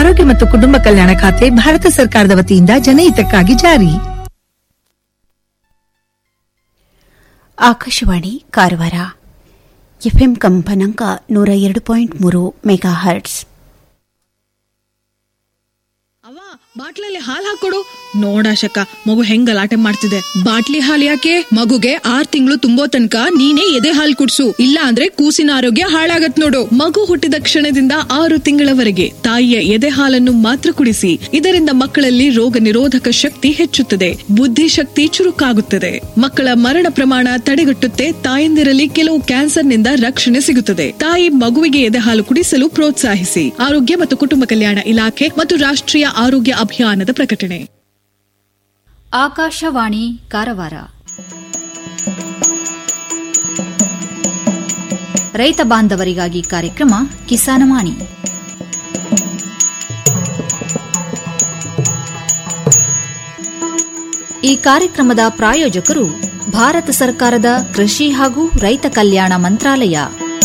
ಆರೋಗ್ಯ ಮತ್ತು ಕುಟುಂಬ ಕಲ್ಯಾಣ ಖಾತೆ ಭಾರತ ಸರ್ಕಾರದ ವತಿಯಿಂದ ಜನಹಿತಕ್ಕಾಗಿ ಜಾರಿ ಆಕಾಶವಾಣಿ ಕಾರವಾರ ಎಫ್ಎಂ ಕಂಪನಾಂಕ ನೂರ ಎರಡು ಪಾಯಿಂಟ್ ಮೂರು ಮೆಗಾ ಹರ್ಟ್ಸ್ ಅವ್ವ ಬಾಟ್ಲಲ್ಲಿ ಹಾಲ್ ಹಾಕೊಡು ನೋಡಾಶಕ ಮಗು ಹೆಂಗ್ ಗಲಾಟೆ ಮಾಡ್ತಿದೆ ಬಾಟ್ಲಿ ಹಾಲ್ ಯಾಕೆ ಮಗುಗೆ ಆರ್ ತಿಂಗಳು ತುಂಬೋ ತನಕ ನೀನೇ ಎದೆ ಹಾಲ್ ಕುಡ್ಸು ಇಲ್ಲ ಅಂದ್ರೆ ಕೂಸಿನ ಆರೋಗ್ಯ ಹಾಳಾಗತ್ ನೋಡು ಮಗು ಹುಟ್ಟಿದ ಕ್ಷಣದಿಂದ ಆರು ತಿಂಗಳವರೆಗೆ ತಾಯಿಯ ಎದೆ ಹಾಲನ್ನು ಮಾತ್ರ ಕುಡಿಸಿ ಇದರಿಂದ ಮಕ್ಕಳಲ್ಲಿ ರೋಗ ನಿರೋಧಕ ಶಕ್ತಿ ಹೆಚ್ಚುತ್ತದೆ ಬುದ್ಧಿಶಕ್ತಿ ಚುರುಕಾಗುತ್ತದೆ ಮಕ್ಕಳ ಮರಣ ಪ್ರಮಾಣ ತಡೆಗಟ್ಟುತ್ತೆ ತಾಯಂದಿರಲ್ಲಿ ಕೆಲವು ಕ್ಯಾನ್ಸರ್ನಿಂದ ರಕ್ಷಣೆ ಸಿಗುತ್ತದೆ ತಾಯಿ ಮಗುವಿಗೆ ಎದೆ ಹಾಲು ಕುಡಿಸಲು ಪ್ರೋತ್ಸಾಹಿಸಿ ಆರೋಗ್ಯ ಮತ್ತು ಕುಟುಂಬ ಕಲ್ಯಾಣ ಇಲಾಖೆ ಮತ್ತು ರಾಷ್ಟ್ರೀಯ ಆರೋಗ್ಯ ಅಭಿಯಾನದ ಪ್ರಕಟಣೆ ಆಕಾಶವಾಣಿ ಕಾರವಾರ ರೈತ ಬಾಂಧವರಿಗಾಗಿ ಕಾರ್ಯಕ್ರಮ ಕಿಸಾನವಾಣಿ ಈ ಕಾರ್ಯಕ್ರಮದ ಪ್ರಾಯೋಜಕರು ಭಾರತ ಸರ್ಕಾರದ ಕೃಷಿ ಹಾಗೂ ರೈತ ಕಲ್ಯಾಣ ಮಂತ್ರಾಲಯ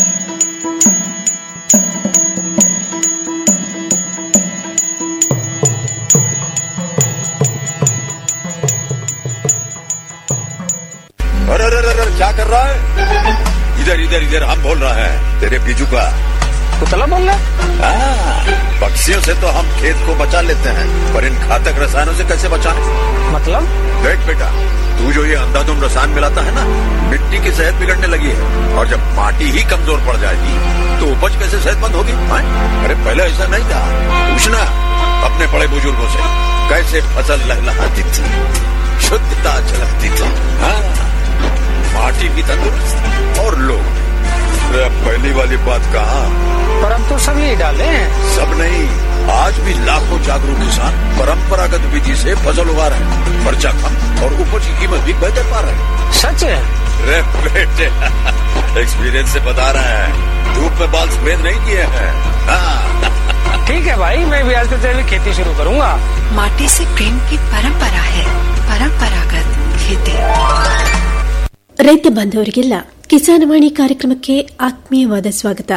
अरे अरे अरे क्या कर रहा है इधर इधर इधर हम बोल रहे हैं तेरे बीजू का कुतला बोल रहा हाँ, पक्षियों से तो हम खेत को बचा लेते हैं पर इन घातक रसायनों से कैसे बचाएं? मतलब देख बेटा तू जो ये अंधाधुंध रसायन मिलाता है ना मिट्टी की सेहत बिगड़ने लगी है और जब माटी ही कमजोर पड़ जाएगी तो उपज कैसे सेहतमंद होगी हाँ? अरे पहले ऐसा नहीं था पूछना अपने बड़े बुजुर्गों से कैसे फसल लहलहाती थी शुद्धता झलकती थी हाँ माटी भी तंदुरुस्त और लोग अरे अब पहली वाली बात कहा पर अब तो सब यही डाले हैं सब नहीं आज भी लाखों जागरूक किसान परंपरागत विधि से फसल उगा रहे हैं खर्चा कम और उपज की कीमत भी बेहतर पा रहे हैं सच है रे बेटे एक्सपीरियंस से बता रहे हैं धूप में बाल सफेद नहीं किए हैं हाँ, ठीक है भाई मैं भी आज से जैविक खेती शुरू करूंगा माटी से प्रेम की परंपरा है परंपरागत खेती ರೈತ ಬಾಂಧವರಿಗೆಲ್ಲ ಕಿಸಾನವಾಣಿ ಕಾರ್ಯಕ್ರಮಕ್ಕೆ ಆತ್ಮೀಯವಾದ ಸ್ವಾಗತ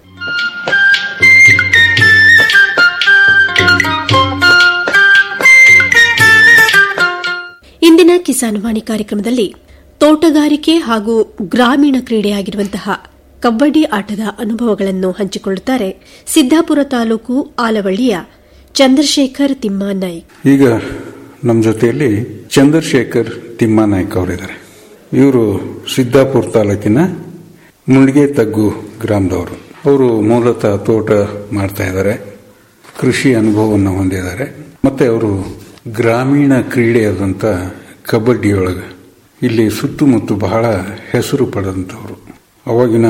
ಇಂದಿನ ಕಿಸಾನವಾಣಿ ಕಾರ್ಯಕ್ರಮದಲ್ಲಿ ತೋಟಗಾರಿಕೆ ಹಾಗೂ ಗ್ರಾಮೀಣ ಕ್ರೀಡೆಯಾಗಿರುವಂತಹ ಕಬಡ್ಡಿ ಆಟದ ಅನುಭವಗಳನ್ನು ಹಂಚಿಕೊಳ್ಳುತ್ತಾರೆ ಸಿದ್ದಾಪುರ ತಾಲೂಕು ಆಲವಳ್ಳಿಯ ಚಂದ್ರಶೇಖರ್ ತಿಮ್ಮಾನಾಯ್ಕ್ ಈಗ ನಮ್ಮ ಜೊತೆಯಲ್ಲಿ ಚಂದ್ರಶೇಖರ್ ತಿಮ್ಮಾನಾಯ್ಕ ಅವರಿದ್ದಾರೆ ಇವರು ಸಿದ್ದಾಪುರ ತಾಲೂಕಿನ ಮುಳ್ಗೆ ತಗ್ಗು ಗ್ರಾಮದವರು ಅವರು ಮೂಲತಃ ತೋಟ ಮಾಡ್ತಾ ಇದ್ದಾರೆ ಕೃಷಿ ಅನುಭವವನ್ನು ಹೊಂದಿದ್ದಾರೆ ಮತ್ತೆ ಅವರು ಗ್ರಾಮೀಣ ಕ್ರೀಡೆಯಾದಂಥ ಕಬಡ್ಡಿಯೊಳಗೆ ಇಲ್ಲಿ ಸುತ್ತಮುತ್ತ ಬಹಳ ಹೆಸರು ಪಡೆದಂಥವರು ಅವಾಗಿನ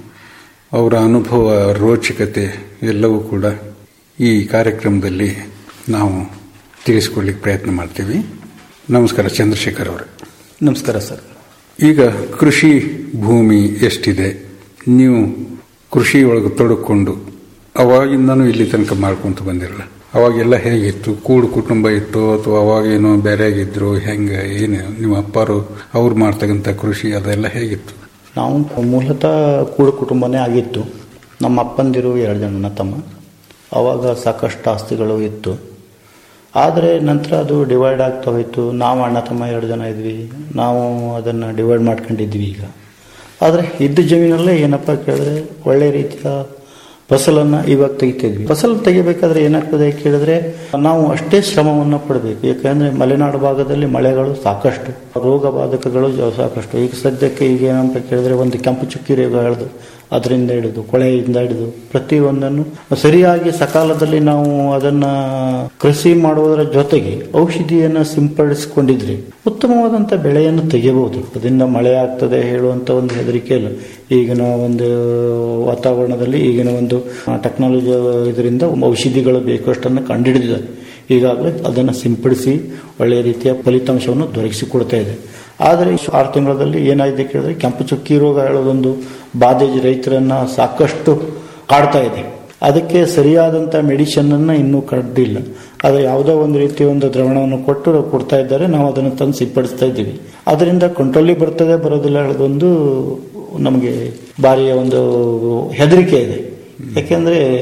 ಅವರ ಅನುಭವ ರೋಚಕತೆ ಎಲ್ಲವೂ ಕೂಡ ಈ ಕಾರ್ಯಕ್ರಮದಲ್ಲಿ ನಾವು ತಿಳಿಸ್ಕೊಡ್ಲಿಕ್ಕೆ ಪ್ರಯತ್ನ ಮಾಡ್ತೀವಿ ನಮಸ್ಕಾರ ಚಂದ್ರಶೇಖರ್ ಅವರೇ ನಮಸ್ಕಾರ ಸರ್ ಈಗ ಕೃಷಿ ಭೂಮಿ ಎಷ್ಟಿದೆ ನೀವು ಕೃಷಿ ಒಳಗೆ ತೊಡಕೊಂಡು ಅವಾಗಿಂದನೂ ಇಲ್ಲಿ ತನಕ ಮಾಡ್ಕೊಂತ ಬಂದಿರಲ್ಲ ಅವಾಗೆಲ್ಲ ಹೇಗಿತ್ತು ಕೂಡು ಕುಟುಂಬ ಇತ್ತು ಅಥವಾ ಅವಾಗೇನೋ ಬೇರೆಯಾಗಿದ್ರು ಹೆಂಗೆ ಏನು ನಿಮ್ಮ ಅಪ್ಪರು ಅವ್ರು ಮಾಡ್ತಕ್ಕಂಥ ಕೃಷಿ ಅದೆಲ್ಲ ಹೇಗಿತ್ತು ನಾವು ಮೂಲತಃ ಕೂಡು ಕುಟುಂಬನೇ ಆಗಿತ್ತು ನಮ್ಮ ಅಪ್ಪಂದಿರು ಎರಡು ಜನ ನನ್ನ ತಮ್ಮ ಆವಾಗ ಸಾಕಷ್ಟು ಆಸ್ತಿಗಳು ಇತ್ತು ಆದರೆ ನಂತರ ಅದು ಡಿವೈಡ್ ಆಗ್ತಾ ಹೋಯಿತು ನಾವು ಅಣ್ಣ ತಮ್ಮ ಎರಡು ಜನ ಇದ್ವಿ ನಾವು ಅದನ್ನು ಡಿವೈಡ್ ಮಾಡ್ಕೊಂಡಿದ್ವಿ ಈಗ ಆದರೆ ಇದ್ದ ಜಮೀನಲ್ಲೇ ಏನಪ್ಪ ಕೇಳಿದ್ರೆ ಒಳ್ಳೆ ರೀತಿಯ ಫಸಲನ್ನು ಇವಾಗ ತೆಗಿತಿದ್ವಿ ಫಸಲು ತೆಗಿಬೇಕಾದ್ರೆ ಏನಾಗ್ತದೆ ಕೇಳಿದ್ರೆ ನಾವು ಅಷ್ಟೇ ಶ್ರಮವನ್ನು ಪಡಬೇಕು ಯಾಕಂದ್ರೆ ಮಲೆನಾಡು ಭಾಗದಲ್ಲಿ ಮಳೆಗಳು ಸಾಕಷ್ಟು ರೋಗ ಬಾಧಕಗಳು ಜ- ಸಾಕಷ್ಟು ಈಗ ಸದ್ಯಕ್ಕೆ ಈಗ ಏನಂತ ಕೇಳಿದ್ರೆ ಒಂದು ಕೆಂಪು ಚುಕ್ಕಿ ರೋಗ ಹಿಡಿದು ಅದರಿಂದ ಹಿಡಿದು ಕೊಳೆಯಿಂದ ಹಿಡಿದು ಪ್ರತಿಯೊಂದನ್ನು ಸರಿಯಾಗಿ ಸಕಾಲದಲ್ಲಿ ನಾವು ಅದನ್ನ ಕೃಷಿ ಮಾಡುವುದರ ಜೊತೆಗೆ ಔಷಧಿಯನ್ನು ಸಿಂಪಡಿಸಿಕೊಂಡಿದ್ರೆ ಉತ್ತಮವಾದಂಥ ಬೆಳೆಯನ್ನು ತೆಗೆಯಬಹುದು ಅದರಿಂದ ಮಳೆ ಆಗ್ತದೆ ಹೇಳುವಂತ ಒಂದು ಹೆದರಿಕೆ ಇಲ್ಲ ಈಗಿನ ಒಂದು ವಾತಾವರಣದಲ್ಲಿ ಈಗಿನ ಒಂದು ಟೆಕ್ನಾಲಜಿ ಇದರಿಂದ ಔಷಧಿಗಳು ಬೇಕಷ್ಟನ್ನು ಕಂಡುಹಿಡಿದಿದ್ದಾರೆ ಈಗಾಗಲೇ ಅದನ್ನು ಸಿಂಪಡಿಸಿ ಒಳ್ಳೆಯ ರೀತಿಯ ಫಲಿತಾಂಶವನ್ನು ದೊರಕಿಸಿಕೊಡ್ತಾ ಇದೆ ಆದರೆ ಈ ಆರು ತಿಂಗಳಲ್ಲಿ ಏನಾಗಿದೆ ಕೇಳಿದ್ರೆ ಕೆಂಪು ಚುಕ್ಕಿ ರೋಗ ಹೇಳೋದೊಂದು ಬಾಧೆ ರೈತರನ್ನ ಸಾಕಷ್ಟು ಕಾಡ್ತಾ ಇದೆ ಅದಕ್ಕೆ ಸರಿಯಾದಂಥ ಮೆಡಿಷನ್ ಅನ್ನ ಇನ್ನೂ ಕಂಡಿಲ್ಲ ಅದು ಯಾವುದೋ ಒಂದು ರೀತಿಯ ಒಂದು ದ್ರವಣವನ್ನು ಕೊಟ್ಟು ಕೊಡ್ತಾ ಇದ್ದಾರೆ ನಾವು ಅದನ್ನು ತಂದು ಸಿಂಪಡಿಸ್ತಾ ಇದ್ದೀವಿ ಅದರಿಂದ ಕಂಟ್ರೋಲಿ ಬರ್ತದೆ ಬರೋದಿಲ್ಲ ಹೇಳೋದೊಂದು ನಮಗೆ ಭಾರಿಯ ಒಂದು ಹೆದರಿಕೆ ಇದೆ ಯಾಕೆಂದ್ರೆ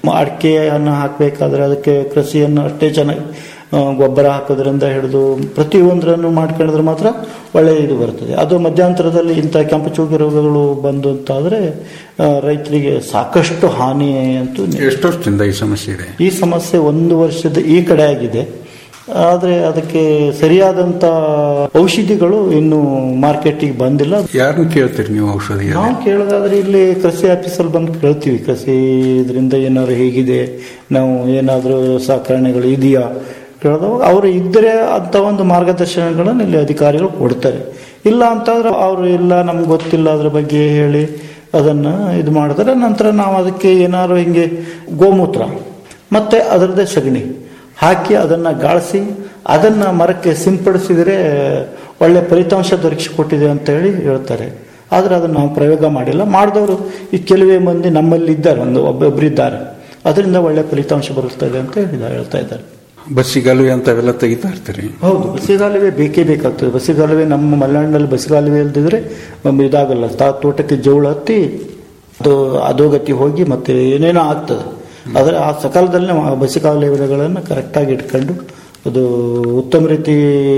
ಅಡಿಕೆಯನ್ನು ಹಾಕಬೇಕಾದ್ರೆ ಅದಕ್ಕೆ ಕೃಷಿಯನ್ನು ಅಷ್ಟೇ ಚೆನ್ನಾಗಿ ಆ, ಗೊಬ್ಬರ ಹಾಕೋದ್ರಿಂದ ಹಿಡಿದು ಪ್ರತಿಯೊಂದರನ್ನು ಮಾಡ್ಕೊಂಡಿದ್ರೆ ಮಾತ್ರ ಒಳ್ಳೆಯ ಇದು ಬರ್ತದೆ ಅದು ಮಧ್ಯಂತರದಲ್ಲಿ ಇಂಥ ಕೆಂಪು ಚೂಗಿ ರೋಗಗಳು ಬಂದು ಅಂತಾದರೆ ಆ, ರೈತರಿಗೆ ಸಾಕಷ್ಟು ಹಾನಿ ಅಂತೂ ಎಷ್ಟು ವರ್ಷದಿಂದ ಈ ಸಮಸ್ಯೆ ಇದೆ ಈ ಸಮಸ್ಯೆ ಒಂದು ವರ್ಷದ ಈ ಕಡೆ ಆಗಿದೆ ಆದರೆ ಅದಕ್ಕೆ ಸರಿಯಾದಂಥ ಔಷಧಿಗಳು ಇನ್ನು ಮಾರ್ಕೆಟಿಗೆ ಬಂದಿಲ್ಲ ಯಾರನ್ನ ಕೇಳ್ತೀರಿ ನೀವು ಔಷಧಿ ನಾವು ಕೇಳೋದಾದ್ರೆ ಇಲ್ಲಿ ಕೃಷಿ ಆಫೀಸಲ್ಲಿ ಬಂದು ಕೇಳ್ತೀವಿ ಕೃಷಿ ಇದರಿಂದ ಏನಾದ್ರು ಹೇಗಿದೆ ನಾವು ಏನಾದರೂ ಸಹಕರಣೆಗಳು ಇದೆಯಾ ಕೇಳಿದಾಗ ಅವರು ಇದ್ದರೆ ಅಂತ ಒಂದು ಮಾರ್ಗದರ್ಶನಗಳನ್ನು ಇಲ್ಲಿ ಅಧಿಕಾರಿಗಳು ಕೊಡ್ತಾರೆ ಇಲ್ಲ ಅಂತಂದ್ರೆ ಅವರು ಇಲ್ಲ ನಮ್ಗೆ ಗೊತ್ತಿಲ್ಲ ಅದ್ರ ಬಗ್ಗೆ ಹೇಳಿ ಅದನ್ನು ಇದು ಮಾಡ್ತಾರೆ ನಂತರ ನಾವು ಅದಕ್ಕೆ ಏನಾದ್ರು ಹಿಂಗೆ ಗೋಮೂತ್ರ ಮತ್ತೆ ಅದರದ್ದೇ ಸಗಣಿ ಹಾಕಿ ಅದನ್ನು ಗಾಳಿಸಿ ಅದನ್ನು ಮರಕ್ಕೆ ಸಿಂಪಡಿಸಿದರೆ ಒಳ್ಳೆ ಫಲಿತಾಂಶ ದೊರಕಿಸಿಕೊಟ್ಟಿದೆ ಅಂತ ಹೇಳಿ ಹೇಳ್ತಾರೆ ಆದರೆ ಅದನ್ನು ನಾವು ಪ್ರಯೋಗ ಮಾಡಿಲ್ಲ ಮಾಡಿದವರು ಈ ಕೆಲವೇ ಮಂದಿ ನಮ್ಮಲ್ಲಿ ಇದ್ದಾರೆ ಒಂದು ಒಬ್ಬೊಬ್ಬರಿದ್ದಾರೆ ಅದರಿಂದ ಒಳ್ಳೆ ಫಲಿತಾಂಶ ಬರುತ್ತದೆ ಅಂತ ಹೇಳಿದ ಹೇಳ್ತಾ ಇದ್ದಾರೆ ಬಸ್ಸಿಗಾಲುವೆ ಅಂತವೆಲ್ಲ ತೆಗಿತಾ ಇರ್ತೀರಿ ಹೌದು ಬಸಿಗಾಲುವೆ ಬೇಕೇ ಬೇಕಾಗ್ತದೆ ಬಸಿಗಾಲುವೆ ನಮ್ಮ ಮಲೆನಾಡಿನಲ್ಲಿ ಬಸಿಗಾಲುವೆ ಇಲ್ದಿದ್ರೆ ನಮ್ಗೆ ಇದಾಗಲ್ಲ ತಾ ತೋಟಕ್ಕೆ ಜೋಳ ಹತ್ತಿ ಅದು ಅಧೋಗತಿ ಹೋಗಿ ಮತ್ತೆ ಏನೇನೋ ಆಗ್ತದೆ ಆದರೆ ಆ ಸಕಾಲದಲ್ಲಿ ನಾವು ಆ ಬಸಿಗಾಲುವೆಗಳನ್ನು ಕರೆಕ್ಟಾಗಿ ಇಟ್ಕೊಂಡು ಅದು ಉತ್ತಮ ರೀತಿ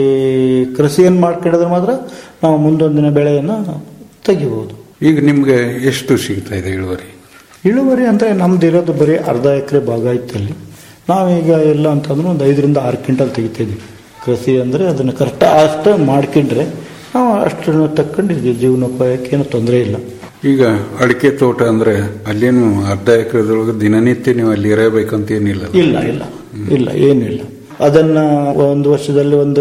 ಕೃಷಿಯನ್ನು ಮಾಡ್ಕೊಂಡಿದ್ರೆ ಮಾತ್ರ ನಾವು ಮುಂದೊಂದಿನ ಬೆಳೆಯನ್ನು ತೆಗಿಬಹುದು ಈಗ ನಿಮ್ಗೆ ಎಷ್ಟು ಸಿಗ್ತಾ ಇದೆ ಇಳುವರಿ ಇಳುವರಿ ಅಂದರೆ ನಮ್ದು ಇರೋದು ಬರೀ ಅರ್ಧ ಎಕರೆ ಭಾಗ ಇತ್ತಲ್ಲಿ ನಾವೀಗ ಎಲ್ಲ ಅಂತಂದ್ರೆ ಒಂದು ಐದರಿಂದ ಆರು ಕ್ವಿಂಟಲ್ ತೆಗಿತಿದ್ವಿ ಕೃಷಿ ಅಂದರೆ ಅದನ್ನು ಕರೆಕ್ಟ್ ಅಷ್ಟು ಮಾಡ್ಕೊಂಡ್ರೆ ನಾವು ಅಷ್ಟನ್ನು ತಕ್ಕೊಂಡಿದ್ವಿ ಜೀವನೋಪಾಯಕ್ಕೆ ಏನು ತೊಂದರೆ ಇಲ್ಲ ಈಗ ಅಡಿಕೆ ತೋಟ ಅಂದ್ರೆ ಅಲ್ಲೇನು ಅರ್ಧ ಎಕರೆದೊಳಗೆ ದಿನನಿತ್ಯ ನೀವು ಅಲ್ಲಿ ಇರಬೇಕಂತ ಏನಿಲ್ಲ ಇಲ್ಲ ಇಲ್ಲ ಇಲ್ಲ ಏನಿಲ್ಲ ಅದನ್ನ ಒಂದು ವರ್ಷದಲ್ಲಿ ಒಂದು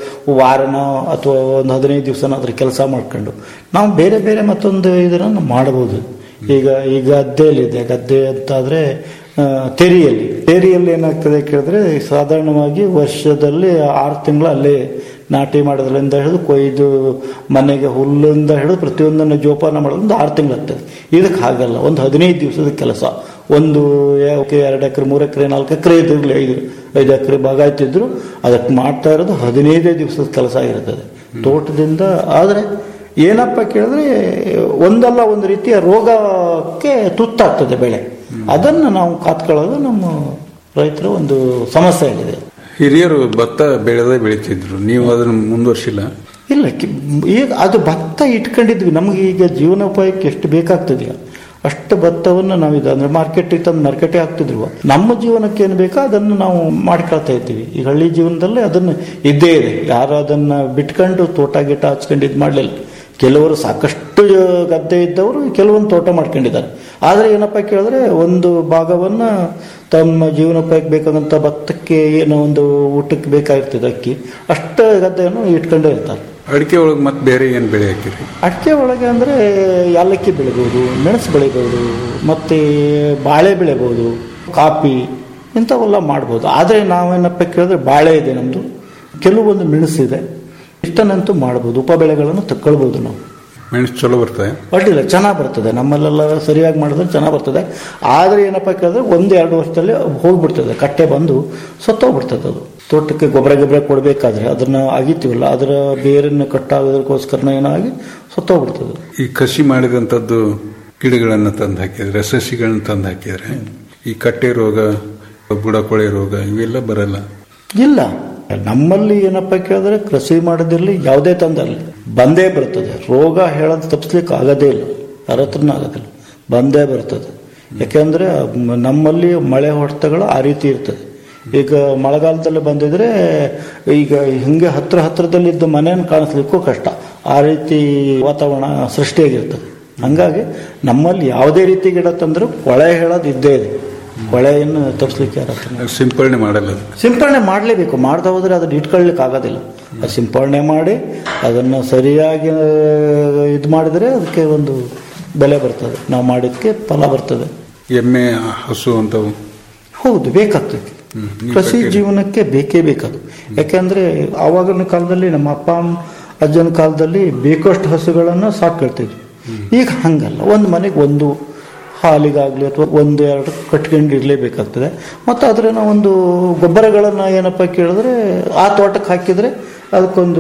ವಾರನೋ ಅಥವಾ ಒಂದು ಹದಿನೈದು ದಿವಸನೋ ಅದ್ರ ಕೆಲಸ ಮಾಡ್ಕೊಂಡು ನಾವು ಬೇರೆ ಬೇರೆ ಮತ್ತೊಂದು ಇದನ್ನು ಮಾಡಬಹುದು ಈಗ ಈ ಗದ್ದೆಯಲ್ಲಿದೆ ಗದ್ದೆ ಅಂತಾದ್ರೆ ಆ, ತೆರಿಯಲ್ಲಿ ತೆರಿಯಲ್ಲಿ ಏನಾಗ್ತದೆ ಕೇಳಿದ್ರೆ ಸಾಧಾರಣವಾಗಿ ವರ್ಷದಲ್ಲಿ ಆರು ತಿಂಗಳು ಅಲ್ಲೇ ನಾಟಿ ಮಾಡೋದ್ರಿಂದ ಹಿಡಿದು ಕೊಯ್ದು ಮನೆಗೆ ಹುಲ್ಲಿಂದ ಹಿಡಿದು ಪ್ರತಿಯೊಂದನ್ನು ಜೋಪಾನ ಮಾಡೋದ್ರಿಂದ ಆರು ತಿಂಗಳಾಗ್ತದೆ ಇದಕ್ಕೆ ಹಾಗಲ್ಲ ಒಂದು ಹದಿನೈದು ದಿವಸದ ಕೆಲಸ ಒಂದು ಎ- ಎರಡು ಎಕರೆ ಮೂರು ಎಕರೆ ನಾಲ್ಕು ಎಕರೆ ಇದ್ರಲ್ಲಿ ಐದು ಐದು ಎಕರೆ ಭಾಗ ಆಯ್ತಿದ್ರು ಅದಕ್ಕೆ ಮಾಡ್ತಾ ಇರೋದು ಹದಿನೈದೇ ದಿವಸದ ಕೆಲಸ ಇರ್ತದೆ ತೋಟದಿಂದ ಆದರೆ ಏನಪ್ಪ ಕೇಳಿದ್ರೆ ಒಂದಲ್ಲ ಒಂದು ರೀತಿಯ ರೋಗಕ್ಕೆ ತುತ್ತಾಗ್ತದೆ ಬೆಳೆ ಅದನ್ನು ನಾವು ಕಾತ್ಕೊಳ್ಳೋದು ನಮ್ಮ ರೈತರ ಒಂದು ಸಮಸ್ಯೆ ಆಗಿದೆ ಹಿರಿಯರು ಭತ್ತ ಬೆಳೆದೇ ಬೆಳಿತಿದ್ರು ನೀವು ಅದನ್ನ ಮುಂದುವರ್ಸಿಲ್ಲ ಇಲ್ಲ ಕಿ- ಈಗ ಅದು ಭತ್ತ ಇಟ್ಕೊಂಡಿದ್ವಿ ನಮಗೆ ಈಗ ಜೀವನೋಪಾಯಕ್ಕೆ ಎಷ್ಟು ಬೇಕಾಗ್ತದೆ ಅಷ್ಟು ಭತ್ತವನ್ನು ನಾವು ಇದು ಅಂದ್ರೆ ಮಾರ್ಕೆಟಿಗೆ ತಂದು ಮಾರ್ಕೆಟೇ ಹಾಕ್ತಿದ್ರು ನಮ್ಮ ಜೀವನಕ್ಕೆ ಏನು ಬೇಕೋ ಅದನ್ನು ನಾವು ಮಾಡ್ಕೊಳ್ತಾ ಇದ್ದೀವಿ ಈ ಹಳ್ಳಿ ಜೀವನದಲ್ಲಿ ಅದನ್ನು ಇದ್ದೇ ಇದೆ ಯಾರು ಅದನ್ನ ಬಿಟ್ಕೊಂಡು ತೋಟ ಗಿಟ ಹಚ್ಕೊಂಡು ಇದು ಮಾಡಲಿಲ್ಲ ಕೆಲವರು ಸಾಕಷ್ಟು ಗದ್ದೆ ಇದ್ದವರು ಕೆಲವೊಂದು ತೋಟ ಮಾಡ್ಕೊಂಡಿದ್ದಾರೆ ಆದರೆ ಏನಪ್ಪ ಕೇಳಿದ್ರೆ ಒಂದು ಭಾಗವನ್ನ ತಮ್ಮ ಜೀವನೋಪಾಯಕ್ಕೆ ಬೇಕಾದಂಥ ಭತ್ತಕ್ಕೆ ಏನೋ ಒಂದು ಊಟಕ್ಕೆ ಬೇಕಾಗಿರ್ತದೆ ಅಕ್ಕಿ ಅಷ್ಟು ಗದ್ದೆಯನ್ನು ಇಟ್ಕೊಂಡೇ ಇರ್ತಾರೆ ಅಡಿಕೆ ಒಳಗೆ ಮತ್ತೆ ಬೇರೆ ಏನು ಬೆಳೆ ಹಾಕಿರಿ ಅಡಿಕೆ ಒಳಗೆ ಅಂದರೆ ಯಾಲಕ್ಕಿ ಬೆಳಿಬೋದು ಮೆಣಸು ಬೆಳಿಬೋದು ಮತ್ತು ಬಾಳೆ ಬೆಳಿಬೋದು ಕಾಫಿ ಇಂಥವೆಲ್ಲ ಮಾಡ್ಬೋದು ಆದರೆ ನಾವೇನಪ್ಪ ಕೇಳಿದ್ರೆ ಬಾಳೆ ಇದೆ ನಮ್ಮದು ಕೆಲವೊಂದು ಮೆಣಸಿದೆ ಇಷ್ಟನ್ನಂತೂ ಮಾಡ್ಬೋದು ಉಪ ಬೆಳೆಗಳನ್ನು ತಕ್ಕೊಳ್ಬೋದು ನಾವು ಮೆಣಸು ಚಲೋ ಬರ್ತದೆ ಅಡ್ಡಿಲ್ಲ ಚೆನ್ನಾಗಿ ಬರ್ತದೆ ನಮ್ಮಲ್ಲೆಲ್ಲ ಸರಿಯಾಗಿ ಮಾಡಿದ್ರೆ ಚೆನ್ನಾಗಿ ಬರ್ತದೆ ಆದರೆ ಏನಪ್ಪ ಕೇಳಿದ್ರೆ ಒಂದು ಎರಡು ವರ್ಷದಲ್ಲಿ ಹೋಗ್ಬಿಡ್ತದೆ ಕಟ್ಟೆ ಬಂದು ಸತ್ತೋಗ್ಬಿಡ್ತದೆ ಅದು ತೋಟಕ್ಕೆ ಗೊಬ್ಬರ ಗೊಬ್ಬರ ಕೊಡಬೇಕಾದ್ರೆ ಅದನ್ನ ಅಗಿತೀವಲ್ಲ ಅದರ ಬೇರನ್ನು ಕಟ್ಟಾಗೋದಕ್ಕೋಸ್ಕರ ಏನಾಗಿ ಸತ್ತೋಗ್ಬಿಡ್ತದೆ ಈ ಕಸಿ ಮಾಡಿದಂಥದ್ದು ಗಿಡಗಳನ್ನು ತಂದು ಹಾಕಿದ್ರೆ ಸಸಿಗಳನ್ನ ತಂದು ಹಾಕಿದ್ರೆ ಈ ಕಟ್ಟೆ ರೋಗ ಬುಡಕೊಳೆ ರೋಗ ಇವೆಲ್ಲ ಬರಲ್ಲ ಇಲ್ಲ ನಮ್ಮಲ್ಲಿ ಏನಪ್ಪ ಕೇಳಿದ್ರೆ ಕೃಷಿ ಮಾಡೋದಿರಲಿ ಯಾವುದೇ ತಂದಲ್ಲಿ ಬಂದೇ ಬರ್ತದೆ ರೋಗ ಹೇಳೋದು ತಪ್ಪಿಸ್ಲಿಕ್ಕೆ ಆಗೋದೇ ಇಲ್ಲ ಯಾರ ಹತ್ರನೂ ಆಗೋದಿಲ್ಲ ಬಂದೇ ಬರ್ತದೆ ಯಾಕೆಂದ್ರೆ ಮ್- ನಮ್ಮಲ್ಲಿ ಮಳೆ ಹೊಡೆತಗಳು ಆ ರೀತಿ ಇರ್ತದೆ ಈಗ ಮಳೆಗಾಲದಲ್ಲಿ ಬಂದಿದ್ರೆ ಈಗ ಹಿಂಗೆ ಹತ್ರ ಹತ್ರದಲ್ಲಿದ್ದ ಮನೆಯನ್ನು ಕಾಣಿಸ್ಲಿಕ್ಕೂ ಕಷ್ಟ ಆ ರೀತಿ ವಾತಾವರಣ ಸೃಷ್ಟಿಯಾಗಿರ್ತದೆ ಹಂಗಾಗಿ ನಮ್ಮಲ್ಲಿ ಯಾವುದೇ ರೀತಿ ಗಿಡ ತಂದರೂ ಕೊಳೆ ಹೇಳೋದು ಇದ್ದೇ ಇದೆ ಕೊಳೆಯನ್ನು ತಪ್ಪಿಸ್ಲಿಕ್ಕೆ ಯಾರ ಹತ್ರನೂ ಸಿಂಪರಣೆ ಮಾಡಲ್ಲ ಅದು. ಸಿಂಪರಣೆ ಮಾಡಲೇಬೇಕು ಮಾಡ್ತಾ ಹೋದ್ರೆ ಅದನ್ನ ಇಟ್ಕೊಳ್ಳಿಕ್ಕೆ ಆಗೋದಿಲ್ಲ ಅದು ಸಿಂಪರಣೆ ಮಾಡಿ ಅದನ್ನು ಸರಿಯಾಗಿ ಇದು ಮಾಡಿದರೆ ಅದಕ್ಕೆ ಒಂದು ಬೆಲೆ ಬರ್ತದೆ ನಾವು ಮಾಡಿದ್ದಕ್ಕೆ ಫಲ ಬರ್ತದೆ ಎಮ್ಮೆ ಹಸು ಅಂತವು ಹೌದು ಬೇಕಾಗ್ತದೆ ಹ್ಮ್. ನೀವು ಕೃಷಿ ಕಟ್ಟಿರಿ. ಜೀವನಕ್ಕೆ ಬೇಕೇ ಬೇಕದು ಯಾಕೆಂದ್ರೆ ಆವಾಗಿನ ಕಾಲದಲ್ಲಿ ನಮ್ಮ ಅಪ್ಪ ಅಮ್ಮ ಅಜ್ಜನ ಕಾಲದಲ್ಲಿ ಬೇಕಷ್ಟು ಹಸುಗಳನ್ನು ಸಾಕೊಳ್ತಿದ್ವಿ ಈಗ ಹಂಗಲ್ಲ ಒಂದು ಮನೆಗೆ ಒಂದು ಹಾಲಿಗಾಗಲಿ ಅಥವಾ ಒಂದು ಎರಡು ಕಟ್ಕೊಂಡು ಇರಲೇಬೇಕಾಗ್ತದೆ ಮತ್ತು ಅದರ ಒಂದು ಗೊಬ್ಬರಗಳನ್ನು ಏನಪ್ಪ ಕೇಳಿದ್ರೆ ಆ ತೋಟಕ್ಕೆ ಹಾಕಿದರೆ ಅದಕ್ಕೊಂದು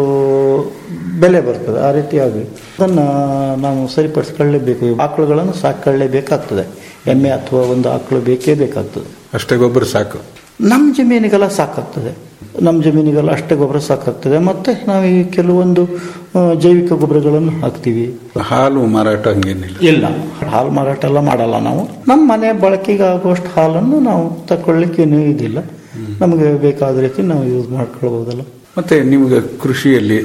ಬೆಲೆ ಬರ್ತದೆ ಆ ರೀತಿಯಾಗಿ ಅದನ್ನು ನಾವು ಸರಿಪಡಿಸ್ಕೊಳ್ಳೇಬೇಕು ಆಕಳುಗಳನ್ನು ಸಾಕೊಳ್ಳೇಬೇಕಾಗ್ತದೆ ಎಮ್ಮೆ ಅಥವಾ ಒಂದು ಆಕಳು ಬೇಕೇ ಬೇಕಾಗ್ತದೆ ಅಷ್ಟೇ ಗೊಬ್ಬರ ಸಾಕು ನಮ್ಮ ಜಮೀನಿಗೆಲ್ಲ ಸಾಕಾಗ್ತದೆ ನಮ್ಮ ಜಮೀನಿಗೆಲ್ಲ ಅಷ್ಟೇ ಗೊಬ್ಬರ ಸಾಕಾಗ್ತದೆ ಮತ್ತೆ ನಾವು ಈ ಕೆಲವೊಂದು ಆ, ಜೈವಿಕ ಗೊಬ್ಬರಗಳನ್ನು ಹಾಕ್ತೀವಿ ಹಾಲು ಮಾರಾಟ ಹಂಗೇನಿಲ್ಲ ಇಲ್ಲ ಹಾಲು ಮಾರಾಟ ಎಲ್ಲ ಮಾಡಲ್ಲ ನಾವು ನಮ್ಮ ಮನೆ ಬಳಕೆಗೆ ಆಗುವಷ್ಟು ಹಾಲನ್ನು ನಾವು ತಕೊಳ್ಳಿಕ್ಕೆ ಏನೂ ಇದಿಲ್ಲ ನಮಗೆ ಬೇಕಾದ ರೀತಿ ನಾವು ಯೂಸ್ ಮಾಡ್ಕೊಳ್ಬೋದಲ್ಲ ಮತ್ತೆ ನಿಮ್ಗೆ ಕೃಷಿಯಲ್ಲಿ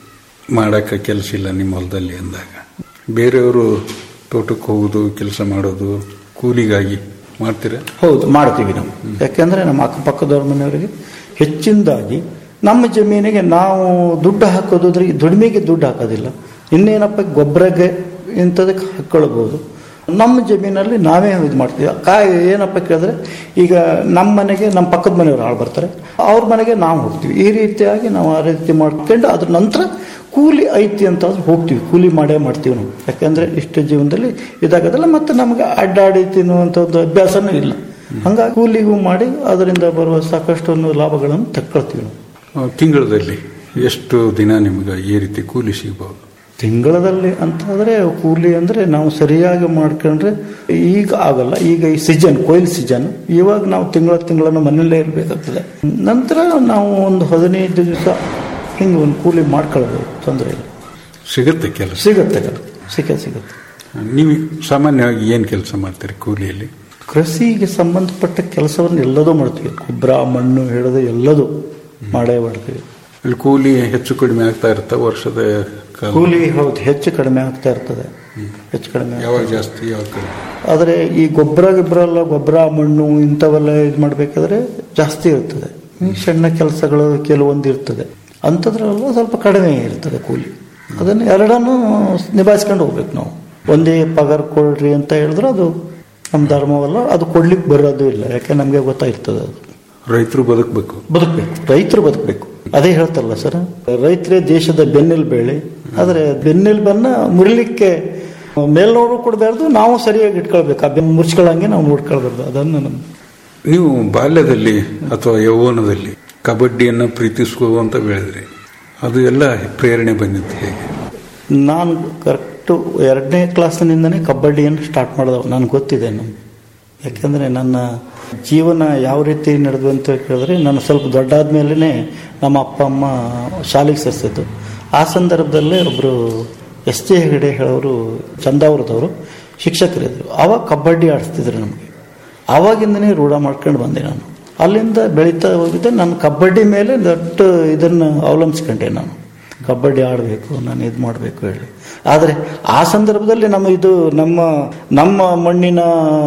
ಮಾಡಕ್ಕೆ ಕೆಲಸ ಇಲ್ಲ ನಿಮ್ಮ ಹೊಲದಲ್ಲಿ ಅಂದಾಗ ಬೇರೆಯವರು ತೋಟಕ್ಕೆ ಹೋಗೋದು ಕೆಲಸ ಮಾಡೋದು ಕೂಲಿಗಾಗಿ ಮಾಡ್ತೀರಾ ಹೌದು ಮಾಡ್ತೀವಿ ನಾವು ಯಾಕೆಂದ್ರೆ ನಮ್ಮ ಅಕ್ಕಪಕ್ಕದವ್ರ ಮನೆಯವರಿಗೆ ಹೆಚ್ಚಿನದಾಗಿ ನಮ್ಮ ಜಮೀನಿಗೆ ನಾವು ದುಡ್ಡು ಹಾಕೋದಾದ್ರೆ ಈ ದುಡಿಮೆಗೆ ದುಡ್ಡು ಹಾಕೋದಿಲ್ಲ ಇನ್ನೇನಪ್ಪ ಗೊಬ್ಬರಕ್ಕೆ ಇಂಥದಕ್ಕೆ ಹಾಕ್ಕೊಳ್ಬೋದು ನಮ್ಮ ಜಮೀನಲ್ಲಿ ನಾವೇ ಇದು ಮಾಡ್ತೀವಿ ಕಾಯಿ ಏನಪ್ಪ ಕೇಳಿದ್ರೆ ಈಗ ನಮ್ಮ ಮನೆಗೆ ನಮ್ಮ ಪಕ್ಕದ ಮನೆಯವರು ಆಳು ಬರ್ತಾರೆ ಅವ್ರ ಮನೆಗೆ ನಾವು ಹೋಗ್ತೀವಿ ಈ ರೀತಿಯಾಗಿ ನಾವು ಆ ರೀತಿ ಮಾಡ್ಕೊಂಡು ಅದ್ರ ನಂತರ ಕೂಲಿ ಐತಿ ಅಂತ ಆದ್ರೆ ಹೋಗ್ತೀವಿ ಕೂಲಿ ಮಾಡೇ ಮಾಡ್ತೀವಿ ನಾವು ಯಾಕೆಂದ್ರೆ ಇಷ್ಟು ಜೀವನದಲ್ಲಿ ಇದಾಗೋದಿಲ್ಲ ಮತ್ತು ನಮಗೆ ಅಡ್ಡಾಡಿ ತಿನ್ನುವಂಥ ಒಂದು ಅಭ್ಯಾಸನೂ ಇಲ್ಲ ಹಂಗಾಗಿ ಕೂಲಿಗೂ ಮಾಡಿ ಅದರಿಂದ ಬರುವ ಸಾಕಷ್ಟು ಒಂದು ಲಾಭಗಳನ್ನು ತಕ್ಕೊಳ್ತೀವಿ ನಾವು ಆ, ತಿಂಗಳಲ್ಲಿ ಎಷ್ಟು ದಿನ ನಿಮ್ಗೆ ಈ ರೀತಿ ಕೂಲಿ ಸಿಗ್ಬೋದು ತಿಂಗಳದಲ್ಲಿ ಅಂತಾದ್ರೆ ಕೂಲಿ ಅಂದ್ರೆ ನಾವು ಸರಿಯಾಗಿ ಮಾಡ್ಕೊಂಡ್ರೆ ಈಗ ಆಗಲ್ಲ ಈಗ ಈ ಸೀಸನ್ ಕೊಯ್ಲು ಸೀಸನ್ ಇವಾಗ ನಾವು ತಿಂಗಳ ತಿಂಗಳನ್ನು ಮನೆಯಲ್ಲೇ ಇರಬೇಕಾಗ್ತದೆ ನಂತರ ನಾವು ಒಂದು ಹದಿನೈದು ದಿವಸ ಹಿಂಗೆ ಒಂದು ಕೂಲಿ ಮಾಡ್ಕೊಳ್ಬೋದು ತೊಂದರೆ ಇಲ್ಲ ಸಿಗುತ್ತೆ ಕೆಲಸ ಸಿಗುತ್ತೆ ಅದು ಸಿಕ್ಕ ಸಿಗುತ್ತೆ ನೀವು ಸಾಮಾನ್ಯವಾಗಿ ಏನು ಕೆಲಸ ಮಾಡ್ತೀರಿ ಕೂಲಿಯಲ್ಲಿ ಕೃಷಿಗೆ ಸಂಬಂಧಪಟ್ಟ ಕೆಲಸವನ್ನು ಎಲ್ಲದೂ ಮಾಡ್ತೀವಿ ಗೊಬ್ಬರ ಮಣ್ಣು ಹಿಡಿದು ಎಲ್ಲದೂ ಮಾಡೇ ಮಾಡ್ತೀವಿ ಅಲ್ಲಿ ಕೂಲಿ ಹೆಚ್ಚು ಕಡಿಮೆ ಆಗ್ತಾ ಇರ್ತಾ ವರ್ಷದ ಕಾಲ ಕೂಲಿ ಹೌದು ಹೆಚ್ಚು ಕಡಿಮೆ ಆಗ್ತಾ ಇರ್ತದೆ ಹೆಚ್ಚು ಕಡಿಮೆ ಆಗ್ತಾ ಯಾವಾಗ ಜಾಸ್ತಿ ಯಾವಾಗ ಕಡಿಮೆ ಆದರೆ ಈ ಗೊಬ್ಬರ ಗಿಬ್ಬರ ಎಲ್ಲ ಗೊಬ್ಬರ ಮಣ್ಣು ಇಂಥವೆಲ್ಲ ಇದು ಮಾಡಬೇಕಾದ್ರೆ ಜಾಸ್ತಿ ಇರ್ತದೆ ಈ ಸಣ್ಣ ಕೆಲಸಗಳು ಕೆಲವೊಂದು ಇರ್ತದೆ ಅಂಥದ್ರೆಲ್ಲ ಸ್ವಲ್ಪ ಕಡಿಮೆ ಇರ್ತದೆ ಕೂಲಿ ಅದನ್ನು ಎರಡನ್ನೂ ನಿಭಾಯಿಸ್ಕೊಂಡು ಹೋಗ್ಬೇಕು ನಾವು ಒಂದೇ ಪಗಾರ ಕೊಡ್ರಿ ಅಂತ ಹೇಳಿದ್ರೆ ಅದು ನಮ್ಮ ಧರ್ಮವಲ್ಲ ಅದು ಕೊಡ್ಲಿಕ್ಕೆ ಬರೋದು ಇಲ್ಲ ಯಾಕೆ ನಮಗೆ ಗೊತ್ತಾಗಿರ್ತದೆ ಅದು ರೈತರು ಬದುಕಬೇಕು ಬದುಕಬೇಕು ರೈತರು ಬದುಕಬೇಕು ಅದೇ ಹೇಳ್ತಾರಲ್ಲ ಸರ್ ರೈತರೇ ದೇಶದ ಬೆನ್ನೆಲುಬೇಳೆ ಆದರೆ ಬೆನ್ನೆಲುಬನ್ನ ಮುರಿಲಿಕ್ಕೆ ಮೇಲ್ನವರು ಕೊಡಬಾರ್ದು ನಾವು ಸರಿಯಾಗಿ ಇಟ್ಕೊಳ್ಬೇಕು ಆ ಬೆನ್ನು ಮುರ್ಚ್ಕೊಳ್ಳಂಗೆ ನಾವು ನೋಡ್ಕೊಳ್ಬಾರ್ದು ಅದನ್ನು ನಮ್ಮ ನೀವು ಬಾಲ್ಯದಲ್ಲಿ ಅಥವಾ ಯೌವನದಲ್ಲಿ ಕಬಡ್ಡಿಯನ್ನು ಪ್ರೀತಿಸುವಂತ ಬೆಳೆದ್ರಿ ಅದು ಎಲ್ಲ ಪ್ರೇರಣೆ ಬಂದಿದ್ದು ಹೇಗೆ ನಾನು ಕರೆಕ್ಟು ಎರಡನೇ ಕ್ಲಾಸ್ನಿಂದನೇ ಕಬಡ್ಡಿಯನ್ನು ಸ್ಟಾರ್ಟ್ ಮಾಡಿದವು ನನಗೆ ಗೊತ್ತಿದೆ ನಮ್ಗೆ ಯಾಕೆಂದರೆ ನನ್ನ ಜೀವನ ಯಾವ ರೀತಿ ನಡೆದು ಅಂತ ಕೇಳಿದ್ರೆ ನಾನು ಸ್ವಲ್ಪ ದೊಡ್ಡಾದ ಮೇಲೇ ನಮ್ಮ ಅಪ್ಪ ಅಮ್ಮ ಶಾಲೆಗೆ ಸೇರಿಸಿದ್ದು ಆ ಸಂದರ್ಭದಲ್ಲೇ ಒಬ್ಬರು ಎಸ್ ಜೆ ಹೆಗಡೆ ಹೇಳೋರು ಚಂದಾವರದವರು ಶಿಕ್ಷಕರಿದ್ದರು ಆವಾಗ ಕಬಡ್ಡಿ ಆಡಿಸ್ತಿದ್ರು ನಮಗೆ ಆವಾಗಿಂದನೇ ರೂಢ ಮಾಡ್ಕೊಂಡು ಬಂದೆ ನಾನು ಅಲ್ಲಿಂದ ಬೆಳೀತಾ ಹೋಗಿದ್ದೆ ನಾನು ಕಬಡ್ಡಿ ಮೇಲೆ ದೊಡ್ಡ ಇದನ್ನು ಅವಲಂಬಿಸ್ಕೊಂಡೆ ನಾನು ಕಬಡ್ಡಿ ಆಡಬೇಕು ನಾನು ಇದು ಮಾಡಬೇಕು ಹೇಳಿ ಆದರೆ ಆ ಸಂದರ್ಭದಲ್ಲಿ ನಮ್ಮ ಇದು ನಮ್ಮ ನಮ್ಮ ಮಣ್ಣಿನ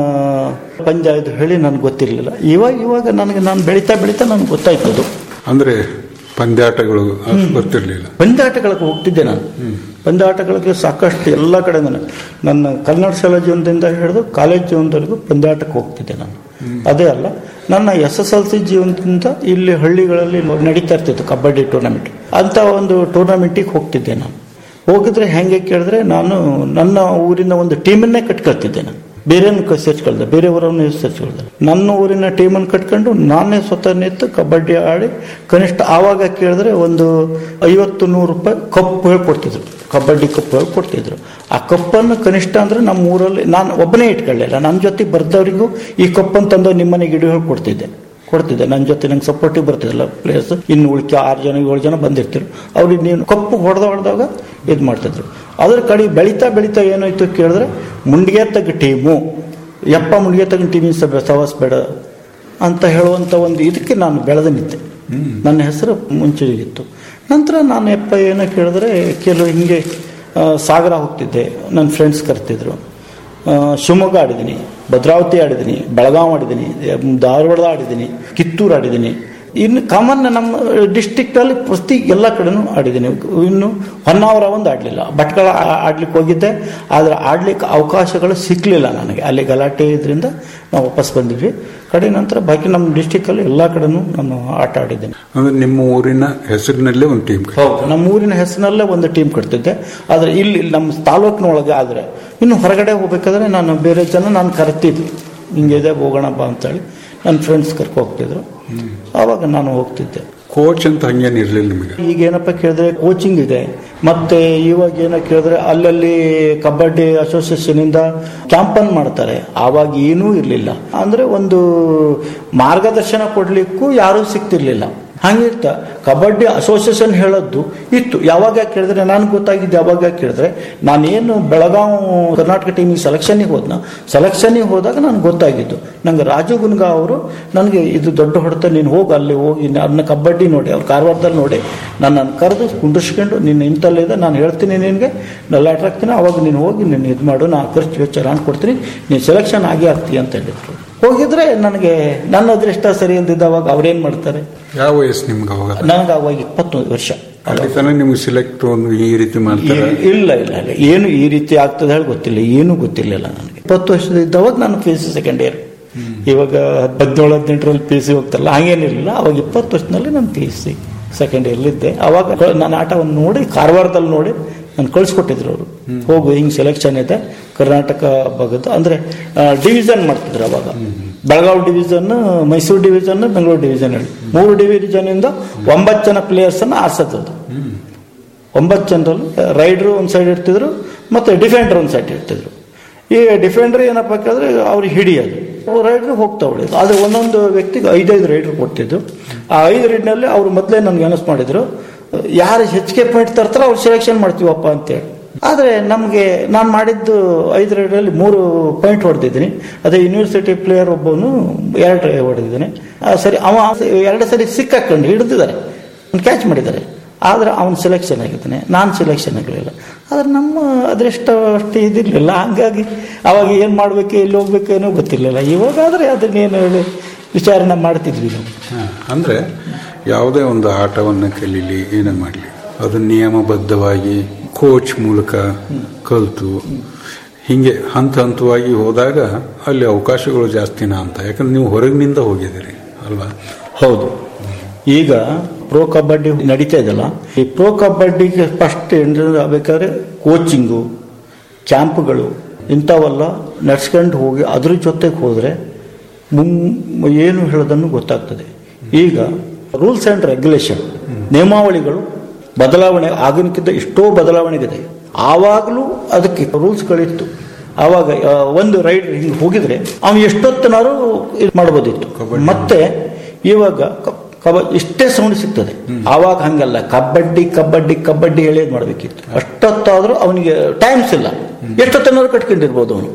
ಪಂಜ ಇದು ಹೇಳಿ ನನಗೆ ಗೊತ್ತಿರಲಿಲ್ಲ ಇವಾಗ ಇವಾಗ ನನಗೆ ನಾನು ಬೆಳೀತಾ ಬೆಳೀತಾ ನನಗೆ ಗೊತ್ತಾಯ್ತದು ಅಂದ್ರೆ ಪಂದ್ಯಾಟಗಳು ಅಷ್ಟು ಗೊತ್ತಿರಲಿಲ್ಲ ಪಂದ್ಯಾಟಗಳಿಗೆ ಹೋಗ್ತಿದ್ದೆ ನಾನು ಪಂದ್ಯಾಟಗಳಿಗೆ ಸಾಕಷ್ಟು ಎಲ್ಲ ಕಡೆ ನಾನು ನನ್ನ ಕನ್ನಡ ಶಾಲಾ ಜೀವನದಿಂದ ಹಿಡಿದು ಕಾಲೇಜ್ ಜೀವನದವರೆಗೂ ಪಂದ್ಯಾಟಕ್ಕೆ ಹೋಗ್ತಿದ್ದೆ ನಾನು ಅದೇ ಅಲ್ಲ ನನ್ನ ಎಸ್ ಎಸ್ ಎಲ್ ಸಿ ಜೀವನದಿಂದ ಇಲ್ಲಿ ಹಳ್ಳಿಗಳಲ್ಲಿ ನಡೀತಾ ಇರ್ತಿತ್ತು ಕಬಡ್ಡಿ ಟೂರ್ನಮೆಂಟ್ ಅಂತ ಒಂದು ಟೂರ್ನಮೆಂಟಿಗೆ ಹೋಗ್ತಿದ್ದೆ ನಾನು ಹೋಗಿದ್ರೆ ಹೆಂಗೆ ಕೇಳಿದ್ರೆ ನಾನು ನನ್ನ ಊರಿನ ಒಂದು ಟೀಮನ್ನೇ ಕಟ್ಕೊಳ್ತಿದ್ದೆ ನಾನು ಬೇರೆಯನ್ನು ಸೇರ್ಸ್ಕೊಳ್ದೆ ಬೇರೆಯವರನ್ನು ಸೇರ್ಸ್ಕೊಳ್ದೆ ನನ್ನ ಊರಿನ ಟೀಮನ್ನು ಕಟ್ಕೊಂಡು ನಾನೇ ಸ್ವತಃ ನಿಂತು ಕಬಡ್ಡಿ ಆಡಿ ಕನಿಷ್ಠ ಆವಾಗ ಕೇಳಿದ್ರೆ ಒಂದು ಐವತ್ತು ನೂರು ರೂಪಾಯಿ ಕಪ್ ಹೇಳ್ಕೊಡ್ತಿದ್ರು ಕಬಡ್ಡಿ ಕಪ್ ಹೇಳ್ಕೊಡ್ತಿದ್ರು ಆ ಕಪ್ಪನ್ನು ಕನಿಷ್ಠ ಅಂದ್ರೆ ನಮ್ಮ ಊರಲ್ಲಿ ನಾನು ಒಬ್ಬನೇ ಇಟ್ಕೊಳ್ಳಿಲ್ಲ ನನ್ನ ಜೊತೆ ಬರ್ದವರಿಗೂ ಈ ಕಪ್ಪನ್ನು ತಂದು ನಿಮ್ಮನೆಗೆ ಇಡು ಹೇಳ್ಕೊಡ್ತಿದ್ದೆ ಕೊಡ್ತಿದ್ದೆ ನನ್ನ ಜೊತೆ ನಂಗೆ ಸಪೋರ್ಟಿವ್ ಬರ್ತಿದ್ದಲ್ಲ ಪ್ಲೇಯರ್ಸ್ ಇನ್ನು ಉಳಿಕೆ ಆರು ಜನ ಏಳು ಜನ ಬಂದಿರ್ತಿರು ಅವ್ರಿಗೆ ನೀನು ಕಪ್ಪು ಹೊಡೆದ ಹೊಡೆದಾಗ ಇದು ಮಾಡ್ತಿದ್ರು ಅದ್ರ ಕಡೆ ಬೆಳೀತಾ ಬೆಳೀತಾ ಏನಾಯ್ತು ಕೇಳಿದ್ರೆ ಮುಂಡಿಗೆ ತಗ ಟೀಮು ಯಪ್ಪ ಮುಂಡಿಗೆ ತಗ ಟೀಮಿನ ಸಭೆ ಸವಾಸ್ ಬೇಡ ಅಂತ ಹೇಳುವಂಥ ಒಂದು ಇದಕ್ಕೆ ನಾನು ಬೆಳೆದು ನಿಂತೆ ನನ್ನ ಹೆಸರು ಮುಂಚೆ ಇತ್ತು ನಂತರ ನಾನು ಯಪ್ಪ ಏನೋ ಕೇಳಿದ್ರೆ ಕೆಲವು ಹಿಂಗೆ ಆ, ಸಾಗರ ಹೋಗ್ತಿದ್ದೆ ನನ್ನ ಫ್ರೆಂಡ್ಸ್ ಕರ್ತಿದ್ರು ಆ, ಶಿವಮೊಗ್ಗ ಆಡಿದ್ದೀನಿ ಭದ್ರಾವತಿ ಆಡಿದ್ದೀನಿ ಬೆಳಗಾವಿ ಆಡಿದ್ದೀನಿ ಧಾರವಾಡ ಆಡಿದ್ದೀನಿ ಕಿತ್ತೂರು ಆಡಿದ್ದೀನಿ ಇನ್ನು ಕಾಮನ್ ನಮ್ಮ ಡಿಸ್ಟಿಕ್ಟಲ್ಲಿ ಪ್ರತಿ ಎಲ್ಲ ಕಡೆನೂ ಆಡಿದ್ದೀನಿ ಇನ್ನು ಹೊನ್ನಾವರ ಒಂದು ಆಡಲಿಲ್ಲ ಭಟ್ಕಳ ಆ- ಆಡ್ಲಿಕ್ಕೆ ಹೋಗಿದ್ದೆ ಆದರೆ ಆಡ್ಲಿಕ್ಕೆ ಅವಕಾಶಗಳು ಸಿಕ್ಕಲಿಲ್ಲ ನನಗೆ ಅಲ್ಲಿ ಗಲಾಟೆ ಇದರಿಂದ ನಾವು ವಾಪಸ್ ಬಂದಿದ್ವಿ ಕಡೆ ನಂತರ ಬಾಕಿ ನಮ್ಮ ಡಿಸ್ಟಿಕ್ಕಲ್ಲಿ ಎಲ್ಲ ಕಡೆನೂ ನಾನು ಆಟ ಆಡಿದ್ದೀನಿ ಅಂದ್ರೆ ನಿಮ್ಮ ಊರಿನ ಹೆಸರಿನಲ್ಲೇ ಒಂದು ಟೀಮ್ ಹೌದು ನಮ್ಮ ಊರಿನ ಹೆಸರಿನಲ್ಲೇ ಒಂದು ಟೀಮ್ ಕಟ್ತಿದ್ದೆ ಆದರೆ ಇಲ್ಲಿ ನಮ್ಮ ತಾಲೂಕಿನೊಳಗೆ ಆದರೆ ಇನ್ನು ಹೊರಗಡೆ ಹೋಗ್ಬೇಕಾದ್ರೆ ನಾನು ಬೇರೆ ಜನ ನಾನು ಕರೆತಿದ್ದೆ ಹಿಂಗಿದೆ ಹೋಗೋಣ ಬಾ ಅಂತೇಳಿ ನನ್ನ ಫ್ರೆಂಡ್ಸ್ ಕರ್ಕೊ ಹೋಗ್ತಿದ್ರು ಆವಾಗ ನಾನು ಹೋಗ್ತಿದ್ದೆ ಕೋಚ್ ಅಂತ ಹಂಗೇನು ಇರಲಿಲ್ಲ ನಿಮಗೆ ಈಗ ಏನಪ್ಪ ಕೇಳಿದ್ರೆ ಕೋಚಿಂಗ್ ಇದೆ ಮತ್ತೆ ಇವಾಗ ಏನೋ ಕೇಳಿದ್ರೆ ಅಲ್ಲಲ್ಲಿ ಕಬಡ್ಡಿ ಅಸೋಸಿಯೇಷನ್ ಇಂದ ಕ್ಯಾಂಪನ್ ಮಾಡ್ತಾರೆ ಆವಾಗ ಏನೂ ಇರಲಿಲ್ಲ ಅಂದ್ರೆ ಒಂದು ಮಾರ್ಗದರ್ಶನ ಕೊಡ್ಲಿಕ್ಕೂ ಯಾರೂ ಸಿಗ್ತಿರ್ಲಿಲ್ಲ ಹಂಗಿರ್ತ ಕಬಡ್ಡಿ ಅಸೋಸಿಯೇಷನ್ ಹೇಳದ್ದು ಇತ್ತು ಯಾವಾಗ ಕೇಳಿದ್ರೆ ನನಗೆ ಗೊತ್ತಾಗಿದ್ದು ಯಾವಾಗ ಕೇಳಿದ್ರೆ ನಾನೇನು ಬೆಳಗಾವ್ ಕರ್ನಾಟಕ ಟೀಮಿಗೆ ಸೆಲೆಕ್ಷನ್ಗೆ ಹೋದ್ನ ಸೆಲೆಕ್ಷನ್ಗೆ ಹೋದಾಗ ನನಗೆ ಗೊತ್ತಾಗಿದ್ದು ನಂಗೆ ರಾಜು ಗುನ್ಗಾ ಅವರು ನನಗೆ ಇದು ದೊಡ್ಡ ಹೊಡೆತ ನೀನು ಹೋಗಿ ಅಲ್ಲಿ ಹೋಗಿ ಅದನ್ನ ಕಬಡ್ಡಿ ನೋಡಿ ಅವ್ರು ಕಾರವಾರದಲ್ಲಿ ನೋಡಿ ನನ್ನನ್ನು ಕರೆದು ಕುಂಡಿಸ್ಕೊಂಡು ನೀನು ಇಂಥಲ್ಲಿದೆ ನಾನು ಹೇಳ್ತೀನಿ ನಿನಗೆ ನಾನು ಲೆಟ್ರ್ ಹಾಕ್ತೀನಿ ಅವಾಗ ನೀನು ಹೋಗಿ ನೀನು ಇದು ಮಾಡು ನಾನು ಖರ್ಚು ವೆಚ್ಚ ನಾನು ಕೊಡ್ತೀನಿ ನೀನು ಸೆಲೆಕ್ಷನ್ ಆಗಿ ಆಗ್ತೀಯ ಅಂತ ಹೇಳಿದ್ರು ಹೋಗಿದ್ರೆ ನನಗೆ ನನ್ನ ಅದೃಷ್ಟ ಸರಿ ಇಲ್ದಿದ್ದವಾಗ ಅವ್ರೇನು ಮಾಡ್ತಾರೆ ಯಾವ ವಯಸ್ಸು ನಿಮ್ಗೆ ಅವಾಗ ನನಗೆ ಅವಾಗ ಇಪ್ಪತ್ತೊಂದು ವರ್ಷ ಅಲ್ಲಿ ತನಕ ನಿಮ್ಗೆ ಸಿಲೆಕ್ಟ್ ಒಂದು ಈ ರೀತಿ ಮಾಡ್ತಾರೆ ಈ- ಇಲ್ಲ ಇಲ್ಲ ಇಲ್ಲ ಏನು ಈ ರೀತಿ ಆಗ್ತದೆ ಹೇಳಿ ಗೊತ್ತಿಲ್ಲ ಏನೂ ಗೊತ್ತಿರಲಿಲ್ಲ ನನಗೆ ಇಪ್ಪತ್ತು ವರ್ಷದ ಇದ್ದವಾಗ ನಾನು P U C second year ಇವಾಗ ಹದಿನೇಳು ಹದಿನೆಂಟರಲ್ಲಿ ಪಿ ಯು ಸಿ ಹೋಗ್ತಾರಲ್ಲ ಹಾಗೇನಿರಲಿಲ್ಲ ಅವಾಗ ಇಪ್ಪತ್ತು ವರ್ಷದಲ್ಲಿ ನಾನು ಪಿ ಯು ಸಿ ಸೆಕೆಂಡ್ ಇಯರ್ಲಿದ್ದೆ ಅವಾಗ ನನ್ನ ಆಟವನ್ನು ನೋಡಿ ಕಾರವಾರದಲ್ಲಿ ನೋಡಿ ನಾನು ಕಳಿಸ್ಕೊಟ್ಟಿದ್ರು ಅವರು ಹೋಗು ಹಿಂಗೆ ಸೆಲೆಕ್ಷನ್ ಇದೆ ಕರ್ನಾಟಕ ಭಾಗದ ಅಂದ್ರೆ ಡಿವಿಷನ್ ಮಾಡ್ತಿದ್ರು ಅವಾಗ Belagavi division Mysuru division Bengaluru division ಹೇಳಿ ಮೂರು ಡಿವಿಷನ್ ಇಂದ ಒಂಬತ್ತು ಜನ ಪ್ಲೇಯರ್ಸ್ ಅನ್ನ ಆರಿಸೋದು ಒಂಬತ್ತು ಜನರಲ್ಲಿ ರೈಡರು ಒಂದು ಸೈಡ್ ಇರ್ತಿದ್ರು ಮತ್ತೆ ಡಿಫೆಂಡರ್ ಒಂದು ಸೈಡ್ ಇರ್ತಿದ್ರು ಈ ಡಿಫೆಂಡರ್ ಏನಪ್ಪ ಕೇಳಿದ್ರೆ ಅವ್ರಿಗೆ ಹಿಡಿಯೋದು ರೈಡ್ರು ಹೋಗ್ತಾ ಹೊಡೆಯೋದು ಆದರೆ ಒಂದೊಂದು ವ್ಯಕ್ತಿಗೆ ಐದೈದು ರೈಡ್ರು ಕೊಡ್ತಿದ್ದು ಆ ಐದು ರೈಡ್ನಲ್ಲಿ ಅವ್ರು ಮೊದಲೇ ನನ್ಗೆ ಅನೌನ್ಸ್ ಮಾಡಿದ್ರು ಯಾರು ಹೆಚ್ಚಿಗೆ ಪಾಯಿಂಟ್ ತರ್ತಾರೋ ಅವ್ರು ಸೆಲೆಕ್ಷನ್ ಮಾಡ್ತೀವಪ್ಪ ಅಂತೇಳಿ ಆದರೆ ನಮಗೆ ನಾನು ಮಾಡಿದ್ದು ಐದು ರೈಡಲ್ಲಿ ಮೂರು ಪಾಯಿಂಟ್ ಹೊಡೆದಿದ್ದೀನಿ ಅದೇ ಯೂನಿವರ್ಸಿಟಿ ಪ್ಲೇಯರ್ ಒಬ್ಬನು ಎರಡು ಹೊಡೆದಿದ್ದಾನೆ ಆ, ಸರಿ ಅವ ಎರಡು ಸರಿ ಸಿಕ್ಕಾಕೊಂಡು ಹಿಡಿದಿದ್ದಾರೆ ಕ್ಯಾಚ್ ಮಾಡಿದ್ದಾರೆ ಆದರೆ ಅವನು ಸೆಲೆಕ್ಷನ್ ಆಗಿದ್ದಾನೆ ನಾನು ಸೆಲೆಕ್ಷನ್ ಆಗಲಿಲ್ಲ ಆದರೆ ನಮ್ಮ ಅದೃಷ್ಟ ಅಷ್ಟು ಇದಿರಲಿಲ್ಲ ಹಂಗಾಗಿ ಅವಾಗ ಏನು ಮಾಡಬೇಕು ಎಲ್ಲಿ ಹೋಗ್ಬೇಕು ಏನೋ ಗೊತ್ತಿರಲಿಲ್ಲ ಇವಾಗಾದರೆ ಅದನ್ನೇನು ಹೇಳಿ ವಿಚಾರಣೆ ಮಾಡ್ತಿದ್ವಿ ನಾವು ಹಾ, ಅಂದ್ರೆ ಯಾವುದೇ ಒಂದು ಆಟವನ್ನು ಕಲೀಲಿ ಏನೇ ಮಾಡಲಿ ಅದು ನಿಯಮಬದ್ಧವಾಗಿ ಕೋಚ್ ಮೂಲಕ ಕಲಿತು ಹಿಂಗೆ ಹಂತ ಹಂತವಾಗಿ ಹೋದಾಗ ಅಲ್ಲಿ ಅವಕಾಶಗಳು ಜಾಸ್ತಿನಾ ಅಂತ ಯಾಕಂದ್ರೆ ನೀವು ಹೊರಗಿನಿಂದ ಹೋಗಿದ್ದೀರಿ ಅಲ್ವಾ ಹೌದು ಈಗ ಪ್ರೋ ಕಬಡ್ಡಿ ನಡೀತಾ ಇದೆಯಲ್ಲ ಈ ಪ್ರೋ ಕಬಡ್ಡಿಗೆ ಫಸ್ಟ್ ಬೇಕಾದ್ರೆ ಕೋಚಿಂಗು ಕ್ಯಾಂಪ್ಗಳು ಇಂಥವೆಲ್ಲ ನಡ್ಸ್ಕೊಂಡು ಹೋಗಿ ಅದ್ರ ಜೊತೆಗೆ ಹೋದರೆ ಮುಂ ಏನು ಹೇಳೋದನ್ನು ಗೊತ್ತಾಗ್ತದೆ ಈಗ ರೂಲ್ಸ್ ಆ್ಯಂಡ್ ರೆಗ್ಯುಲೇಷನ್ ನಿಯಮಾವಳಿಗಳು ಬದಲಾವಣೆ ಆಗಿನಕ್ಕಿಂತ ಎಷ್ಟೋ ಬದಲಾವಣೆಗಿದೆ ಆವಾಗಲೂ ಅದಕ್ಕೆ ರೂಲ್ಸ್ಗಳಿತ್ತು ಆವಾಗ ಆ, ಒಂದು ರೈಡ್ ಹಿಂಗೆ ಹೋಗಿದ್ರೆ ಅವ್ನು ಎಷ್ಟೊತ್ತನಾರು ಇದು ಮಾಡ್ಬೋದಿತ್ತು ಮತ್ತೆ ಇವಾಗ ಕ- ಕಬ ಇಷ್ಟೇ ಸೌಂಡ್ ಸಿಗ್ತದೆ ಆವಾಗ ಹಂಗಲ್ಲ ಕಬಡ್ಡಿ ಕಬಡ್ಡಿ ಕಬಡ್ಡಿ ಹೇಳಿ ಮಾಡ್ಬೇಕಿತ್ತು ಅಷ್ಟೊತ್ತಾದ್ರೂ ಅವನಿಗೆ ಟೈಮ್ಸ್ ಇಲ್ಲ ಎಷ್ಟೊತ್ತನಾದ್ರು ಕಟ್ಕೊಂಡಿರ್ಬೋದು ಅವನು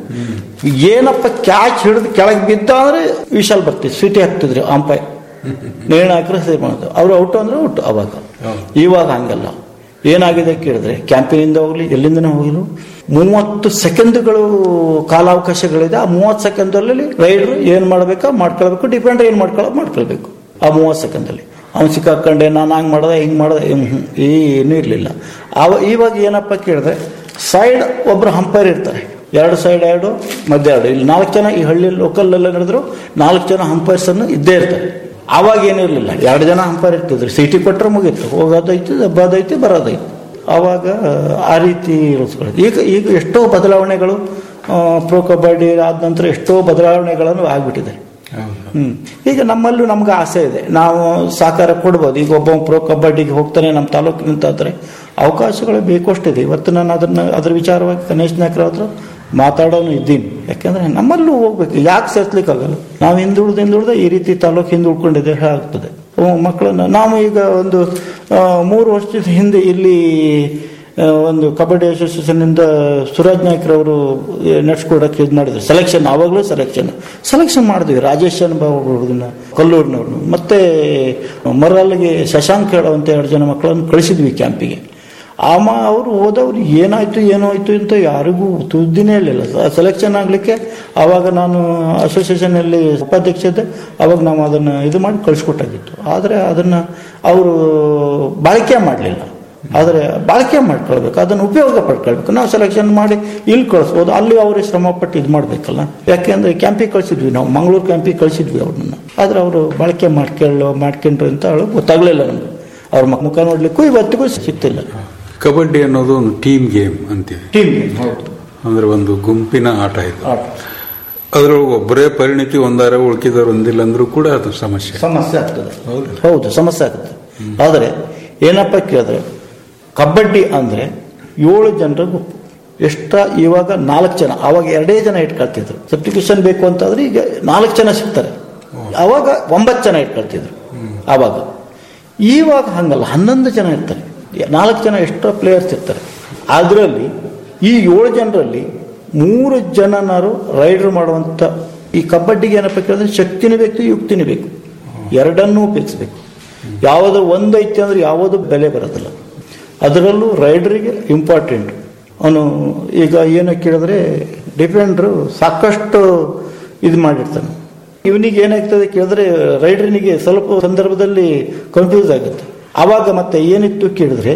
ಏನಪ್ಪ ಕ್ಯಾಚ್ ಹಿಡಿದು ಕೆಳಗೆ ಬಿದ್ದ ಅಂದ್ರೆ ವಿಶಾಲ್ ಬರ್ತಿದ್ರು ಸಿಟಿ ಹಾಕ್ತಿದ್ರು ಅಂಪೈರ್ ನೇಣು ಹಾಕಿದ್ರೆ ಸರಿ ಮಾಡೋದು ಅವ್ರು ಔಟ್ ಅಂದ್ರೆ ಔಟ್ ಅವಾಗ ಇವಾಗ ಹಂಗಲ್ಲ ಏನಾಗಿದೆ ಕೇಳಿದ್ರೆ ಕ್ಯಾಂಪಿನಿಂದ ಹೋಗ್ಲಿ ಎಲ್ಲಿಂದನೇ ಹೋಗಲು ಮೂವತ್ತು ಸೆಕೆಂಡ್ಗಳು ಕಾಲಾವಕಾಶಗಳಿದೆ ಆ ಮೂವತ್ತು ಸೆಕೆಂಡಲ್ಲಿ ರೈಡರ್ ಏನು ಮಾಡ್ಬೇಕಾ ಮಾಡ್ಕೊಳ್ಬೇಕು ಡಿಪೆಂಡರ್ ಏನು ಮಾಡ್ಕೊಳ್ಳೋ ಮಾಡ್ಕೊಳ್ಬೇಕು ಆ ಮೂವತ್ತು ಸೆಕೆಂಡಲ್ಲಿ ಅವ್ನು ಸಿಕ್ಕಾಕೊಂಡೆ ನಾನು ಹಂಗೆ ಮಾಡ್ದೆ ಹಿಂಗೆ ಮಾಡ್ದೆ ಹ್ಮ್, ಹ್ಮ್, ಏನೂ ಇರಲಿಲ್ಲ ಆವ ಇವಾಗ ಏನಪ್ಪ ಕೇಳಿದ್ರೆ ಸೈಡ್ ಒಬ್ರು ಹಂಪೈರ್ ಇರ್ತಾರೆ ಎರಡು ಸೈಡ್ ಎರಡು ಮಧ್ಯ ಎರಡು ಇಲ್ಲಿ ನಾಲ್ಕು ಜನ ಈ ಹಳ್ಳಿ ಲೋಕಲ್ ಎಲ್ಲ ನಡೆದ್ರು ನಾಲ್ಕು ಜನ ಹಂಪೈರ್ಸ್ ಅನ್ನು ಇದ್ದೇ ಇರ್ತಾರೆ ಆವಾಗ ಏನಿರಲಿಲ್ಲ ಎರಡು ಜನ ಅಂಪೈರ್ ಇರ್ತಿದ್ರು ಸಿಟಿ ಕೊಟ್ಟರೆ ಮುಗೀತು ಹೋಗೋದೈತಿ ದಬ್ಬದೈತಿ ಬರೋದೈತಿ ಆವಾಗ ಆ ರೀತಿ ರೂಲ್ಸ್ಗಳು ಈಗ ಈಗ ಎಷ್ಟೋ ಬದಲಾವಣೆಗಳು ಆ, ಪ್ರೋ ಕಬಡ್ಡಿ ಆದ ನಂತರ ಎಷ್ಟೋ ಬದಲಾವಣೆಗಳನ್ನು ಆಗ್ಬಿಟ್ಟಿದೆ ಹ್ಮ್ ಈಗ ನಮ್ಮಲ್ಲೂ ನಮ್ಗೆ ಆಸೆ ಇದೆ ನಾವು ಸಹಕಾರ ಕೊಡ್ಬೋದು ಈಗ ಒಬ್ಬ ಪ್ರೋ ಕಬಡ್ಡಿಗೆ ಹೋಗ್ತಾನೆ ನಮ್ಮ ತಾಲೂಕಿನಿಂದ ಆದರೆ ಅವಕಾಶಗಳು ಬೇಕಷ್ಟಿದೆ ಇವತ್ತು ನಾನು ಅದನ್ನ ಅದ್ರ ವಿಚಾರವಾಗಿ ಗಣೇಶ್ ನಾಯ್ಕರ ಹತ್ರ ಮಾತಾಡೋನು ಇದ್ದೀನಿ ಯಾಕೆಂದ್ರೆ ನಮ್ಮಲ್ಲೂ ಹೋಗ್ಬೇಕು ಯಾಕೆ ಸೇರ್ಸ್ಲಿಕ್ಕಾಗಲ್ಲ ನಾವು ಹಿಂದುಳಿದ ಹಿಂದುಳಿದ ಈ ರೀತಿ ತಾಲೂಕು ಹಿಂದುಳ್ಕೊಂಡಿದೆ ಆಗ್ತದೆ ಮಕ್ಕಳನ್ನ ನಾವು ಈಗ ಒಂದು ಆ, ಮೂರು ವರ್ಷದ ಹಿಂದೆ ಇಲ್ಲಿ ಆ, ಒಂದು ಕಬಡ್ಡಿ ಅಸೋಸಿಯೇಷನ್ ಇಂದ ಸುರಾಜ್ ನಾಯ್ಕರವರು ನಡ್ಸ್ಕೊಡಕ್ಕೆ ಇದು ಮಾಡಿದ್ರು ಸೆಲೆಕ್ಷನ್ ಆವಾಗಲೂ ಸೆಲೆಕ್ಷನ್ ಸೆಲೆಕ್ಷನ್ ಮಾಡಿದ್ವಿ ರಾಜೇಶ್ ಅನ್ಬ ಹುಡುಗನ ಕಲ್ಲೂರಿನವ್ರನ್ನ ಮತ್ತೆ ಮರಲ್ಲಿಗೆ ಶಶಾಂಕ್ ಹೇಳುವಂತ ಎರಡು ಜನ ಮಕ್ಕಳನ್ನು ಕಳಿಸಿದ್ವಿ ಕ್ಯಾಂಪಿಗೆ ಆಮ ಅವರು ಹೋದವ್ರು ಏನಾಯ್ತು ಏನೋ ಆಯ್ತು ಅಂತ ಯಾರಿಗೂ ತುದ್ದಿನೇ ಇರಲಿಲ್ಲ ಸೆಲೆಕ್ಷನ್ ಆಗಲಿಕ್ಕೆ ಆವಾಗ ನಾನು ಅಸೋಸಿಯೇಷನಲ್ಲಿ ಉಪಾಧ್ಯಕ್ಷ ಇದ್ದೆ ಅವಾಗ ನಾವು ಅದನ್ನು ಇದು ಮಾಡಿ ಕಳಿಸ್ಕೊಟ್ಟಾಗಿತ್ತು ಆದರೆ ಅದನ್ನು ಅವರು ಬಳಕೆ ಮಾಡಲಿಲ್ಲ ಆದರೆ ಬಳಕೆ ಮಾಡ್ಕೊಳ್ಬೇಕು ಅದನ್ನು ಉಪಯೋಗ ಪಡ್ಕೊಳ್ಬೇಕು ನಾವು ಸೆಲೆಕ್ಷನ್ ಮಾಡಿ ಇಲ್ಲಿ ಕಳಿಸ್ಬೋದು ಅಲ್ಲಿ ಅವ್ರಿಗೆ ಶ್ರಮ ಪಟ್ಟು ಇದು ಮಾಡಬೇಕಲ್ಲ ಯಾಕೆಂದ್ರೆ ಕ್ಯಾಂಪಿಗೆ ಕಳಿಸಿದ್ವಿ ನಾವು ಮಂಗಳೂರು ಕ್ಯಾಂಪಿಗೆ ಕಳಿಸಿದ್ವಿ ಅವ್ರನ್ನ ಆದರೆ ಅವರು ಬಳಕೆ ಮಾಡ್ಕೊಳ್ಳೋ ಮಾಡ್ಕೊಂಡ್ರು ಅಂತ ಹೇಳೋ ಗೊತ್ತಾಗಲಿಲ್ಲ ನಮ್ಗೆ ಅವ್ರ ಮ- ಮುಖ ನೋಡ್ಲಿಕ್ಕೂ ಇವತ್ತಿಗೂ ಸಿಗ್ತಿಲ್ಲ ಕಬಡ್ಡಿ ಅನ್ನೋದು ಒಂದು ಟೀಮ್ ಗೇಮ್ ಅಂತೀವಿ ಟೀಮ್ ಹೌದು ಅಂದ್ರೆ ಒಂದು ಗುಂಪಿನ ಆಟ ಇದು ಅದ್ರೊಳಗೆ ಒಬ್ಬರೇ ಪರಿಣಿತಿ ಒಂದಾರ ಉಳ್ಕಿದವ್ರು ಒಂದಿಲ್ಲ ಅಂದ್ರೂ ಕೂಡ ಅದು ಸಮಸ್ಯೆ ಸಮಸ್ಯೆ ಆಗ್ತದೆ ಹೌದು ಸಮಸ್ಯೆ ಆಗ್ತದೆ ಆದರೆ ಏನಪ್ಪ ಕೇಳಿದ್ರೆ ಕಬಡ್ಡಿ ಅಂದರೆ ಏಳು ಜನರ ಗುಂಪು ಎಷ್ಟ ಇವಾಗ ನಾಲ್ಕು ಜನ ಅವಾಗ ಎರಡೇ ಜನ ಇಟ್ಕೊಳ್ತಿದ್ರು ಸಬ್ಸ್ಟಿಟ್ಯೂಷನ್ ಬೇಕು ಅಂತಂದ್ರೆ ಈಗ ನಾಲ್ಕು ಜನ ಸಿಗ್ತಾರೆ ಅವಾಗ ಒಂಬತ್ತು ಜನ ಇಟ್ಕೊಳ್ತಿದ್ರು ಆವಾಗ ಇವಾಗ ಹಂಗಲ್ಲ ಹನ್ನೊಂದು ಜನ ಇರ್ತಾರೆ ನಾಲ್ಕು ಜನ ಎಷ್ಟೋ ಪ್ಲೇಯರ್ಸ್ ಇರ್ತಾರೆ ಅದರಲ್ಲಿ ಈ ಏಳು ಜನರಲ್ಲಿ ಮೂರು ಜನನಾರು ರೈಡರ್ ಮಾಡುವಂಥ ಈ ಕಬಡ್ಡಿಗೆ ಏನಪ್ಪ ಕೇಳಿದ್ರೆ ಶಕ್ತಿನೂ ಬೇಕು ಯುಕ್ತಿನೂ ಬೇಕು ಎರಡನ್ನೂ ಉಪಯೋಗಿಸ್ಬೇಕು ಯಾವುದೋ ಒಂದು ಐತಿ ಅಂದ್ರೆ ಯಾವುದೂ ಬೆಲೆ ಬರೋದಿಲ್ಲ ಅದರಲ್ಲೂ ರೈಡರಿಗೆ ಇಂಪಾರ್ಟೆಂಟ್ ಅವನು ಈಗ ಏನು ಕೇಳಿದ್ರೆ ಡಿಫೆಂಡ್ರು ಸಾಕಷ್ಟು ಇದು ಮಾಡಿರ್ತಾನೆ ಇವನಿಗೆ ಏನಾಗ್ತದೆ ಕೇಳಿದ್ರೆ ರೈಡರ್ನಿಗೆ ಸ್ವಲ್ಪ ಸಂದರ್ಭದಲ್ಲಿ ಕನ್ಫ್ಯೂಸ್ ಆಗುತ್ತೆ ಆವಾಗ ಮತ್ತೆ ಏನಿತ್ತು ಕೇಳಿದ್ರೆ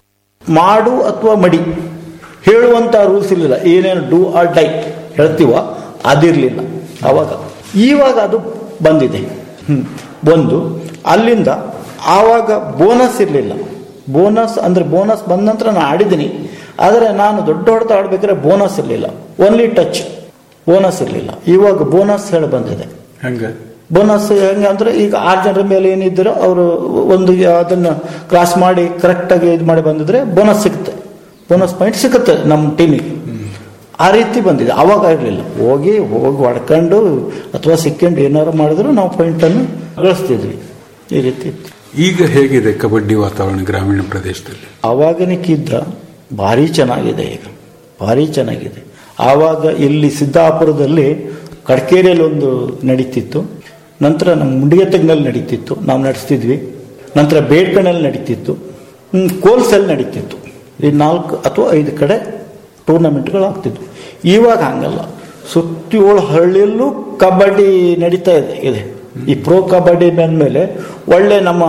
ಮಾಡು ಅಥವಾ ಮಡಿ ಹೇಳುವಂತ ರೂಲ್ಸ್ ಇರಲಿಲ್ಲ ಏನೇನು ಡೂ ಆರ್ ಡೈ ಹೇಳ್ತೀವ ಅದಿರಲಿಲ್ಲ ಅವಾಗ ಇವಾಗ ಅದು ಬಂದಿದೆ ಹ್ಮ್. ಒಂದು ಅಲ್ಲಿಂದ ಆವಾಗ ಬೋನಸ್ ಇರಲಿಲ್ಲ ಬೋನಸ್ ಅಂದ್ರೆ ಬೋನಸ್ ಬಂದ ನಂತರ ನಾನು ಆಡಿದ್ದೀನಿ ಆದರೆ ನಾನು ದೊಡ್ಡ ಹೊಡೆತ ಆಡ್ಬೇಕಾದ್ರೆ ಬೋನಸ್ ಇರಲಿಲ್ಲ ಓನ್ಲಿ ಟಚ್ ಬೋನಸ್ ಇರಲಿಲ್ಲ ಇವಾಗ ಬೋನಸ್ ಹೇಳಿ ಬಂದಿದೆ ಹಂಗೆ ಬೋನಸ್ ಹೆಂಗೆ ಅಂದ್ರೆ ಈಗ ಆರು ಜನರ ಮೇಲೆ ಏನಿದ್ದೀರೋ ಅವರು ಒಂದು ಅದನ್ನ ಕ್ರಾಸ್ ಮಾಡಿ ಕರೆಕ್ಟಾಗಿ ಇದು ಮಾಡಿ ಬಂದಿದ್ರೆ ಬೋನಸ್ ಸಿಗುತ್ತೆ ಬೋನಸ್ ಪಾಯಿಂಟ್ ಸಿಗುತ್ತೆ ನಮ್ಮ ಟೀಮಿಗೆ ಆ ರೀತಿ ಬಂದಿದೆ ಅವಾಗ ಇರಲಿಲ್ಲ ಹೋಗಿ ಹೋಗಿ ಹೊಡ್ಕೊಂಡು ಅಥವಾ ಸಿಕ್ಕೊಂಡು ಏನಾರು ಮಾಡಿದ್ರು ನಾವು ಪಾಯಿಂಟನ್ನು ಗಳಿಸ್ತಿದ್ವಿ ಈ ರೀತಿ ಇತ್ತು ಈಗ ಹೇಗಿದೆ ಕಬಡ್ಡಿ ವಾತಾವರಣ ಗ್ರಾಮೀಣ ಪ್ರದೇಶದಲ್ಲಿ ಅವಾಗಿನಕ್ಕಿದ್ದ ಭಾರಿ ಚೆನ್ನಾಗಿದೆ ಈಗ ಭಾರಿ ಚೆನ್ನಾಗಿದೆ ಆವಾಗ ಇಲ್ಲಿ ಸಿದ್ದಾಪುರದಲ್ಲಿ ಕಡ್ಕೇರಿಯಲ್ಲಿ ಒಂದು ನಡೀತಿತ್ತು ನಂತರ ನಮ್ಮ ಮುಂಡಿಗೆತ್ತಗ್ನಲ್ಲಿ ನಡೀತಿತ್ತು ನಾವು ನಡೆಸ್ತಿದ್ವಿ ನಂತರ ಬೇಡ್ಕಣಲ್ಲಿ ನಡೀತಿತ್ತು ಹ್ಮ್, ಕೋಲ್ಸಲ್ಲಿ ನಡೀತಿತ್ತು ಈ ನಾಲ್ಕು ಅಥವಾ ಐದು ಕಡೆ ಟೂರ್ನಮೆಂಟ್ಗಳು ಆಗ್ತಿದ್ವು ಇವಾಗ ಹಂಗಲ್ಲ ಸುತ್ತಿ ಏಳು ಹಳ್ಳಿಯಲ್ಲೂ ಕಬಡ್ಡಿ ನಡೀತಾ ಇದೆ ಇದೆ ಈ ಪ್ರೋ ಕಬಡ್ಡಿ ಮೇಲೆ ಒಳ್ಳೆ ನಮ್ಮ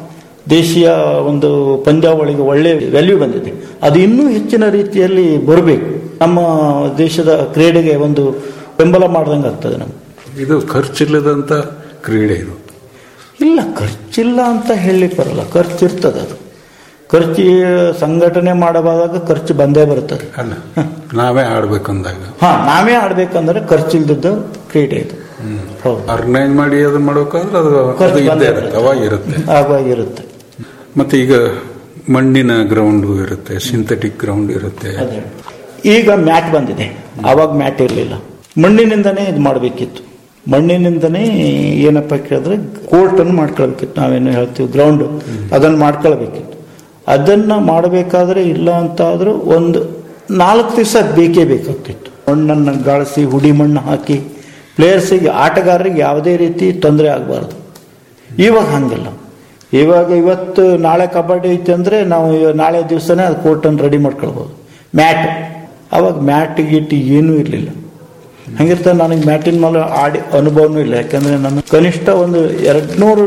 ದೇಶೀಯ ಒಂದು ಪಂದ್ಯಾವಳಿಗೆ ಒಳ್ಳೆ ವ್ಯಾಲ್ಯೂ ಬಂದಿದೆ ಅದು ಇನ್ನೂ ಹೆಚ್ಚಿನ ರೀತಿಯಲ್ಲಿ ಬರಬೇಕು ನಮ್ಮ ದೇಶದ ಕ್ರೀಡೆಗೆ ಒಂದು ಬೆಂಬಲ ಮಾಡ್ದಂಗೆ ಆಗ್ತದೆ ನಮ್ಗೆ ಇದು ಖರ್ಚಿಲ್ಲದಂತ ಕ್ರೀಡೆ ಇದು ಇಲ್ಲ ಖರ್ಚಿಲ್ಲ ಅಂತ ಹೇಳಲಿಕ್ಕೆ ಬರಲ್ಲ ಖರ್ಚು ಇರ್ತದೆ ಅದು ಖರ್ಚು ಸಂಘಟನೆ ಮಾಡಬಾದಾಗ ಖರ್ಚು ಬಂದೇ ಬರ್ತದೆ ಅಲ್ಲ ನಾವೇ ಆಡ್ಬೇಕು ಅಂದಾಗ ಹಾ ನಾವೇ ಆಡ್ಬೇಕಂದ್ರೆ ಖರ್ಚಿಲ್ದದ್ದು ಕ್ರೀಡೆ ಇದು ಹೌದು ಆರ್ಗನೈಸ್ ಮಾಡಿ ಅದನ್ನ ಮಾಡ್ಬೇಕಾದ್ರೆ ಅದು ಅದು ಖರ್ಚು ಇದ್ದೇ ಬಂದೇ ಇರುತ್ತೆ ಅವಾಗ ಇರುತ್ತೆ ಆವಾಗಿರುತ್ತೆ ಮತ್ತೆ ಈಗ ಮಣ್ಣಿನ ಗ್ರೌಂಡ್ ಇರುತ್ತೆ ಸಿಂಥೆಟಿಕ್ ಗ್ರೌಂಡ್ ಇರುತ್ತೆ ಅದೇ ಈಗ ಮ್ಯಾಟ್ ಬಂದಿದೆ ಆವಾಗ ಮ್ಯಾಟ್ ಇರಲಿಲ್ಲ ಮಣ್ಣಿನಿಂದನೇ ಇದು ಮಾಡಬೇಕಿತ್ತು ಮಣ್ಣಿನಿಂದನೇ ಏನಪ್ಪ ಕೇಳಿದ್ರೆ ಕೋರ್ಟನ್ನು ಮಾಡ್ಕೊಳ್ಬೇಕಿತ್ತು ನಾವೇನು ಹೇಳ್ತೀವಿ ಗ್ರೌಂಡ್ ಅದನ್ನು ಮಾಡ್ಕೊಳ್ಬೇಕಿತ್ತು ಅದನ್ನ ಮಾಡಬೇಕಾದ್ರೆ ಇಲ್ಲ ಅಂತ ಆದ್ರೂ ಒಂದು ನಾಲ್ಕು ದಿವಸ ಬೇಕೇ ಬೇಕಾಗ್ತಿತ್ತು ಮಣ್ಣನ್ನು ಗಾಳಿಸಿ ಹುಡಿ ಮಣ್ಣು ಹಾಕಿ ಪ್ಲೇಯರ್ಸಿಗೆ ಆಟಗಾರರಿಗೆ ಯಾವುದೇ ರೀತಿ ತೊಂದರೆ ಆಗಬಾರ್ದು ಇವಾಗ ಹಂಗಿಲ್ಲ ಇವಾಗ ಇವತ್ತು ನಾಳೆ ಕಬಡ್ಡಿ ಐತೆ ಅಂದ್ರೆ ನಾವು ಇವ- ನಾಳೆ ದಿವಸನೇ ಅದು ಕೋರ್ಟನ್ನು ರೆಡಿ ಮಾಡ್ಕೊಳ್ಬೋದು ಮ್ಯಾಟ್ ಅವಾಗ ಮ್ಯಾಟ್ ಗೀಟ್ ಏನೂ ಇರಲಿಲ್ಲ ಹಂಗಿರ್ತಾರೆ ನನಗೆ ಮ್ಯಾಟಿನ ಮೇಲೆ ಆಡಿ ಅನುಭವನೂ ಇಲ್ಲ ಯಾಕಂದ್ರೆ ನಾನು ಕನಿಷ್ಠ ಒಂದು ಎರಡು ನೂರು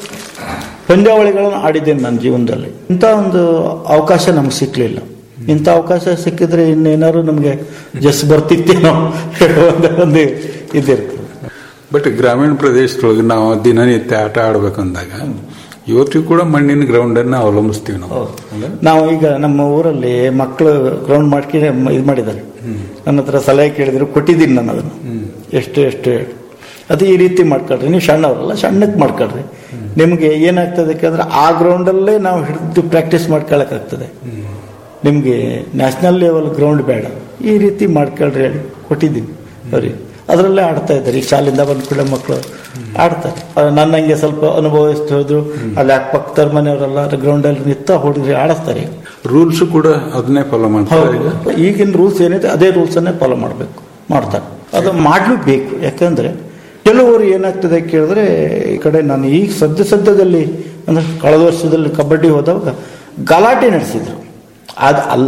ಪಂದ್ಯಾವಳಿಗಳನ್ನು ಆಡಿದ್ದೇನೆ ನನ್ನ ಜೀವನದಲ್ಲಿ ಇಂಥ ಒಂದು ಅವಕಾಶ ನಮ್ಗೆ ಸಿಕ್ಕಲಿಲ್ಲ ಇಂಥ ಅವಕಾಶ ಸಿಕ್ಕಿದ್ರೆ ಇನ್ನೇನಾದ್ರು ನಮಗೆ ಜಸ್ ಬರ್ತಿತ್ತೇನೋ ಒಂದು ಒಂದು ಇದಿರ್ತದೆ ಬಟ್ ಗ್ರಾಮೀಣ ಪ್ರದೇಶದೊಳಗೆ ನಾವು ದಿನನಿತ್ಯ ಆಟ ಆಡ್ಬೇಕಂದಾಗ ಇವತ್ತಿಗೂ ಕೂಡ ಮಣ್ಣಿನ ಗ್ರೌಂಡ್ ಅನ್ನ ಅವಲಂಬಿಸ್ತೀವಿ ನಾವು ನಾವು ಈಗ ನಮ್ಮ ಊರಲ್ಲಿ ಮಕ್ಕಳು ಗ್ರೌಂಡ್ ಮಾಡ್ಕೊಂಡು ಇದು ಮಾಡಿದ್ದಾರೆ ನನ್ನ ಹತ್ರ ಸಲಹೆ ಕೇಳಿದ್ರು ಕೊಟ್ಟಿದ್ದೀನಿ ನಾನು ಅದನ್ನು ಎಷ್ಟು ಎಷ್ಟು ಹೇಳಿ. ಅದು ಈ ರೀತಿ ಮಾಡ್ಕೊಳ್ರಿ ನೀವು ಸಣ್ಣವರಲ್ಲ ಸಣ್ಣಕ್ಕೆ ಮಾಡ್ಕೊಳ್ರಿ ನಿಮಗೆ ಏನಾಗ್ತದೆ ಯಾಕಂದ್ರೆ ಆ ಗ್ರೌಂಡಲ್ಲೇ ನಾವು ಹಿಡಿದು ಪ್ರಾಕ್ಟೀಸ್ ಮಾಡ್ಕೊಳಕ್ಕಾಗ್ತದೆ ನಿಮಗೆ ನ್ಯಾಷನಲ್ ಲೆವೆಲ್ ಗ್ರೌಂಡ್ ಬೇಡ ಈ ರೀತಿ ಮಾಡ್ಕೊಳ್ರಿ ಹೇಳಿ ಕೊಟ್ಟಿದ್ದೀನಿ ಅವ್ರಿಗೆ ಅದರಲ್ಲೇ ಆಡ್ತಾ ಇದ್ದಾರೆ ಈ ಶಾಲೆಯಿಂದ ಬಂದ ಕೂಡ ಮಕ್ಕಳು ಆಡ್ತಾರೆ ಅದು ನನ್ನಂಗೆ ಸ್ವಲ್ಪ ಅನುಭವಿಸ್ತು ಹೋದ್ರು ಅಲ್ಲಿ ಅಕ್ಕಪಕ್ಕದ ಮನೆಯವರೆಲ್ಲ ಗ್ರೌಂಡಲ್ಲಿ ನಿಂತ ಹುಡುಗರು ಆಡಿಸ್ತಾರೆ ರೂಲ್ಸ್ ಕೂಡ ಅದನ್ನೇ ಫಾಲೋ ಮಾಡ್ತಾರೆ ಈಗ ಹೌದು ಈಗಿನ ರೂಲ್ಸ್ ಏನಿದೆ ಅದೇ ರೂಲ್ಸ್ ಅನ್ನೇ ಫಾಲೋ ಮಾಡಬೇಕು ಮಾಡ್ತಾರೆ ಅದು ಮಾಡಲೇಬೇಕು ಯಾಕಂದ್ರೆ ಕೆಲವರು ಏನಾಗ್ತದೆ ಕೇಳಿದ್ರೆ ಈ ಕಡೆ ನಾನು ಈಗ ಸದ್ಯ ಸದ್ಯದಲ್ಲಿ ಅಂದ್ರೆ ಕಳೆದ ವರ್ಷದಲ್ಲಿ ಕಬಡ್ಡಿ ಹೋದಾಗ ಗಲಾಟೆ ನಡೆಸಿದ್ರು ಅದು ಅಲ್ಲ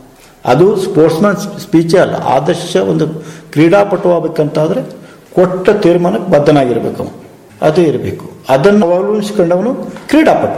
ಅದು ಸ್ಪೋರ್ಟ್ಸ್ಮನ್ ಸ್ಪೀಚೇ ಅಲ್ಲ ಆದರ್ಶ ಒಂದು ಕ್ರೀಡಾಪಟು ಆಗ್ಬೇಕಂತಾದ್ರೆ ಕೊಟ್ಟ ತೀರ್ಮಾನಕ್ಕೆ ಬದ್ಧನಾಗಿರ್ಬೇಕು ಅವನು ಅದೇ ಇರಬೇಕು ಅದನ್ನು ಅವಲಂಬಿಸಿಕೊಂಡವನು ಕ್ರೀಡಾಪಟು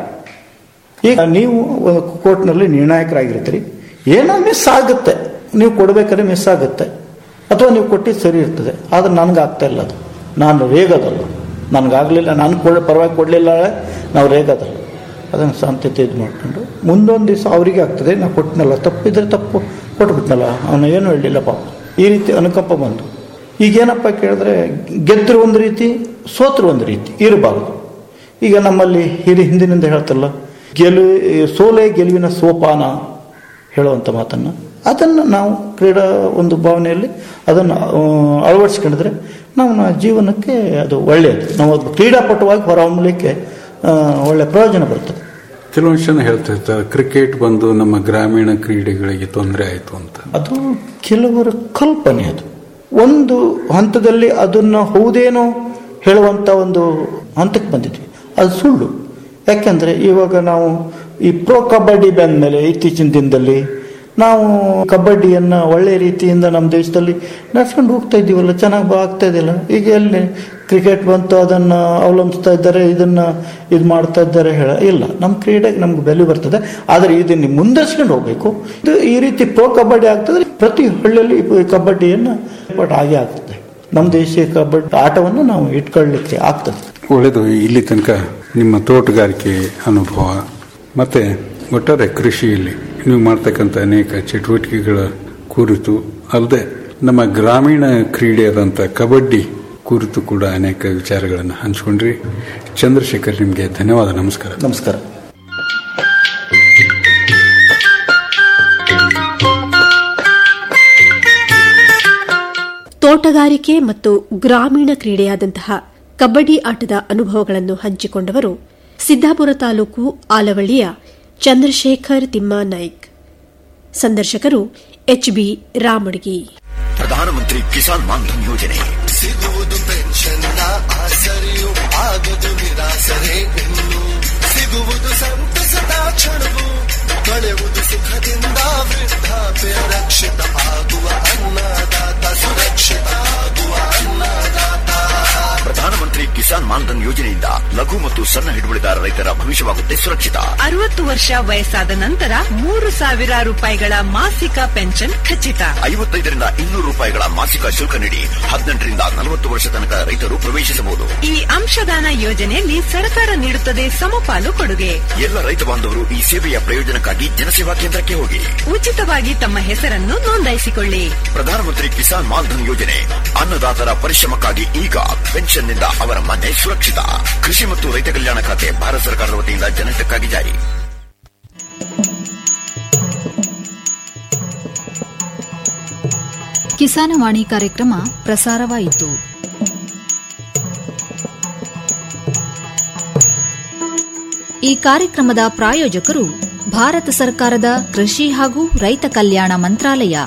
ಈಗ ನೀವು ಒಂದು ಕೋರ್ಟ್ನಲ್ಲಿ ನಿರ್ಣಾಯಕರಾಗಿರ್ತೀರಿ ಏನೋ ಮಿಸ್ ಆಗುತ್ತೆ ನೀವು ಕೊಡಬೇಕಾದ್ರೆ ಮಿಸ್ ಆಗುತ್ತೆ ಅಥವಾ ನೀವು ಕೊಟ್ಟಿದ್ದು ಸರಿ ಇರ್ತದೆ ಆದ್ರೆ ನನಗೆ ಆಗ್ತಾ ಇಲ್ಲ ಅದು ನಾನು ರೇಗದಲ್ಲ ನನಗಾಗಲಿಲ್ಲ ನಾನು ಕೊಡ ಪರವಾಗಿ ಕೊಡಲಿಲ್ಲ ನಾವು ರೇಗದಲ್ಲ ಅದನ್ನು ಶಾಂತತೆ ಇದು ಮಾಡ್ಕೊಂಡು ಮುಂದೊಂದು ದಿವಸ ಅವರಿಗೆ ಆಗ್ತದೆ ನಾವು ಕೊಟ್ಟನಲ್ಲ ತಪ್ಪಿದ್ರೆ ತಪ್ಪು ಕೊಟ್ಬಿಟ್ನಲ್ಲ ಅವನು ಏನು ಹೇಳಲಿಲ್ಲ ಪಾಪ ಈ ರೀತಿ ಅನುಕಂಪ ಬಂತು ಈಗೇನಪ್ಪ ಕೇಳಿದ್ರೆ ಗೆದ್ದರು ಒಂದು ರೀತಿ ಸೋತರು ಒಂದು ರೀತಿ ಇರಬಾರ್ದು ಈಗ ನಮ್ಮಲ್ಲಿ ಹಿರಿ ಹಿಂದಿನಿಂದ ಹೇಳ್ತಲ್ಲ ಗೆಲು ಸೋಲೆ ಗೆಲುವಿನ ಸೋಪಾನ ಹೇಳುವಂಥ ಮಾತನ್ನು ಅದನ್ನು ನಾವು ಕ್ರೀಡಾ ಒಂದು ಭಾವನೆಯಲ್ಲಿ ಅದನ್ನು ಆ, ಅಳವಡಿಸ್ಕೊಂಡಿದ್ರೆ ನಮ್ಮ ಜೀವನಕ್ಕೆ ಅದು ಒಳ್ಳೆಯದು ನಾವು ಒಬ್ಬ ಕ್ರೀಡಾಪಟುವಾಗಿ ಹೊರಹೊಮ್ಮಲಿಕ್ಕೆ ಆ, ಒಳ್ಳೆಯ ಪ್ರಯೋಜನ ಬರ್ತದೆ ಕೆಲವೊಂದು ಜನ ಹೇಳ್ತಾ ಇರ್ತಾರೆ ಕ್ರಿಕೆಟ್ ಬಂದು ನಮ್ಮ ಗ್ರಾಮೀಣ ಕ್ರೀಡೆಗಳಿಗೆ ತೊಂದರೆ ಆಯಿತು ಅಂತ ಅದು ಕೆಲವರ ಕಲ್ಪನೆ ಅದು ಒಂದು ಹಂತದಲ್ಲಿ ಅದನ್ನು ಹೌದೇನೋ ಹೇಳುವಂಥ ಒಂದು ಹಂತಕ್ಕೆ ಬಂದಿದ್ವಿ ಅದು ಸುಳ್ಳು ಯಾಕೆಂದರೆ ಇವಾಗ ನಾವು ಈ ಪ್ರೋ ಕಬಡ್ಡಿ ಬಂದ ಮೇಲೆ ಇತ್ತೀಚಿನ ದಿನದಲ್ಲಿ ನಾವು ಕಬಡ್ಡಿಯನ್ನು ಒಳ್ಳೆ ರೀತಿಯಿಂದ ನಮ್ಮ ದೇಶದಲ್ಲಿ ನಡ್ಸ್ಕೊಂಡು ಹೋಗ್ತಾ ಇದ್ದೀವಲ್ಲ ಚೆನ್ನಾಗಿ ಆಗ್ತಾ ಇದೆಯಲ್ಲ ಈಗ ಎಲ್ಲಿ ಕ್ರಿಕೆಟ್ ಬಂತು ಅದನ್ನು ಅವಲಂಬಿಸ್ತಾ ಇದ್ದಾರೆ ಇದನ್ನು ಇದು ಮಾಡ್ತಾ ಇದ್ದಾರೆ ಹೇಳ ಇಲ್ಲ ನಮ್ಮ ಕ್ರೀಡೆಗೆ ನಮ್ಗೆ ಬೆಲೆ ಬರ್ತದೆ ಆದರೆ ಇದನ್ನು ಮುಂದರ್ಸ್ಕೊಂಡು ಹೋಗ್ಬೇಕು ಇದು ಈ ರೀತಿ ಪ್ರೋ ಕಬಡ್ಡಿ ಆಗ್ತದೆ ಪ್ರತಿ ಹಳ್ಳಿಯಲ್ಲಿ ಈ ಕಬಡ್ಡಿಯನ್ನು ಬಟ್ ಹಾಗೆ ಆಗ್ತದೆ ನಮ್ಮ ದೇಶೀಯ ಕಬಡ್ಡಿ ಆಟವನ್ನು ನಾವು ಇಟ್ಕೊಳ್ಳಿಕ್ಕೆ ಆಗ್ತದೆ ಒಳ್ಳೆಯದು ಇಲ್ಲಿ ತನಕ ನಿಮ್ಮ ತೋಟಗಾರಿಕೆ ಅನುಭವ ಮತ್ತೆ ಒಟ್ಟಾರೆ ಕೃಷಿಯಲ್ಲಿ ನೀವು ಮಾಡ್ತಕ್ಕಂಥ ಅನೇಕ ಚಟುವಟಿಕೆಗಳ ಕುರಿತು ಅಲ್ಲದೆ ನಮ್ಮ ಗ್ರಾಮೀಣ ಕ್ರೀಡೆಯಾದಂಥ ಕಬಡ್ಡಿ ಕುರಿತು ಕೂಡ ಅನೇಕ ವಿಚಾರಗಳನ್ನು ಹಂಚ್ಕೊಂಡ್ರಿ ಚಂದ್ರಶೇಖರ್ ನಿಮಗೆ ಧನ್ಯವಾದ ನಮಸ್ಕಾರ ನಮಸ್ಕಾರ ತೋಟಗಾರಿಕೆ ಮತ್ತು ಗ್ರಾಮೀಣ ಕ್ರೀಡೆಯಾದಂತಹ ಕಬಡ್ಡಿ ಆಟದ ಅನುಭವಗಳನ್ನು ಹಂಚಿಕೊಂಡವರು ಸಿದ್ದಾಪುರ ತಾಲೂಕು ಆಲವಳ್ಳಿಯ ಚಂದ್ರಶೇಖರ್ ತಿಮ್ಮ ನಾಯ್ಕ್ ಸಂದರ್ಶಕರು ಎಚ್ಬಿ ರಾಮಡ್ಗಿ ಪ್ರಧಾನಮಂತ್ರಿ ಕಿಸಾನ್ ಮಾನ್ಧನ್ ಯೋಜನೆ ಸಿಗುವುದು ಪೆನ್ಷನ್ನ ಆಸರೆಯು ಆಗದು ನಿರಾಸರೆ ಇನ್ನು ಸಿಗುವುದು ಸಂತಸದ ಕ್ಷಣವು ಕಳೆಯುವುದು ಸುಖದಿಂದ ವೃದ್ಧಾಪ್ಯ ರಕ್ಷಿತ ಆಗುವ ಅನ್ನದಾತ ಸುರಕ್ಷಿತ ಆಗುವ ಅನ್ನದಾತ ಪ್ರಧಾನಮಂತ್ರಿ ಕಿಸಾನ್ ಮಾನ್ಧನ್ ಯೋಜನೆಯಿಂದ ಲಘು ಮತ್ತು ಸಣ್ಣ ಹಿಡುವಳಿದಾರ ರೈತರ ಭವಿಷ್ಯವಾಗುತ್ತೆ ಸುರಕ್ಷಿತ ಅರವತ್ತು ವರ್ಷ ವಯಸ್ಸಾದ ನಂತರ ಮೂರು ಸಾವಿರ ರೂಪಾಯಿಗಳ ಮಾಸಿಕ ಪೆನ್ಷನ್ ಖಚಿತ ಐವತ್ತೈದರಿಂದ ಇನ್ನೂರು ರೂಪಾಯಿಗಳ ಮಾಸಿಕ ಶುಲ್ಕ ನೀಡಿ ಹದಿನೆಂಟರಿಂದ ನಲವತ್ತು ವರ್ಷ ತನಕ ರೈತರು ಪ್ರವೇಶಿಸಬಹುದು ಈ ಅಂಶದಾನ ಯೋಜನೆಯಲ್ಲಿ ಸರ್ಕಾರ ನೀಡುತ್ತದೆ ಸಮಪಾಲು ಕೊಡುಗೆ ಎಲ್ಲ ರೈತ ಬಾಂಧವರು ಈ ಸೇವೆಯ ಪ್ರಯೋಜನಕ್ಕಾಗಿ ಜನಸೇವಾ ಕೇಂದ್ರಕ್ಕೆ ಹೋಗಿ ಉಚಿತವಾಗಿ ತಮ್ಮ ಹೆಸರನ್ನು ನೋಂದಾಯಿಸಿಕೊಳ್ಳಿ ಪ್ರಧಾನಮಂತ್ರಿ ಕಿಸಾನ್ ಮಾನ್ಧನ್ ಯೋಜನೆ ಅನ್ನದಾತರ ಪರಿಶ್ರಮಕ್ಕಾಗಿ ಈಗ ಪೆನ್ಷನ್ನಿಂದ ಅವರ ಮನೆ ಸುರಕ್ಷಿತ ಕೃಷಿ ಮತ್ತು ರೈತ ಕಲ್ಯಾಣ ಖಾತೆ ಭಾರತ ಸರ್ಕಾರದ ವತಿಯಿಂದ ಜನಹಿತಕ್ಕಾಗಿ ಜಾರಿ ಕಿಸಾನವಾಣಿ ಕಾರ್ಯಕ್ರಮ ಪ್ರಸಾರವಾಯಿತು ಈ ಕಾರ್ಯಕ್ರಮದ ಪ್ರಾಯೋಜಕರು ಭಾರತ ಸರ್ಕಾರದ ಕೃಷಿ ಹಾಗೂ ರೈತ ಕಲ್ಯಾಣ ಮಂತ್ರಾಲಯ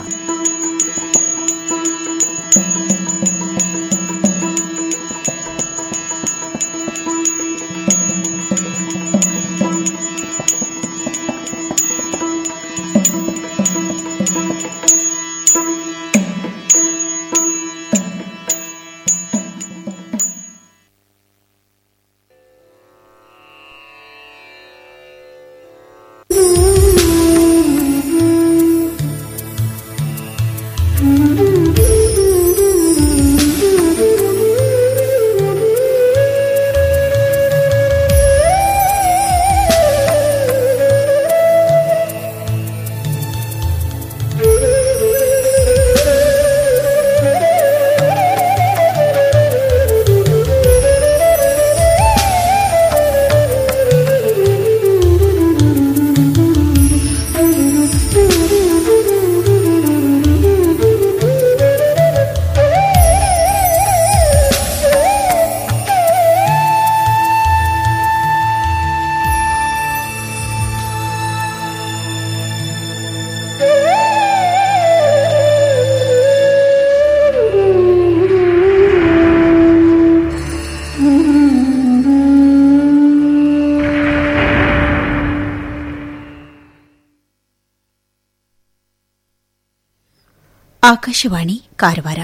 ಆಕಾಶವಾಣಿ ಕಾರವಾರ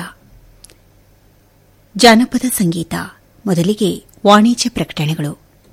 ಜಾನಪದ ಸಂಗೀತ ಮೊದಲಿಗೆ ವಾಣಿಜ್ಯ ಪ್ರಕಟಣೆಗಳು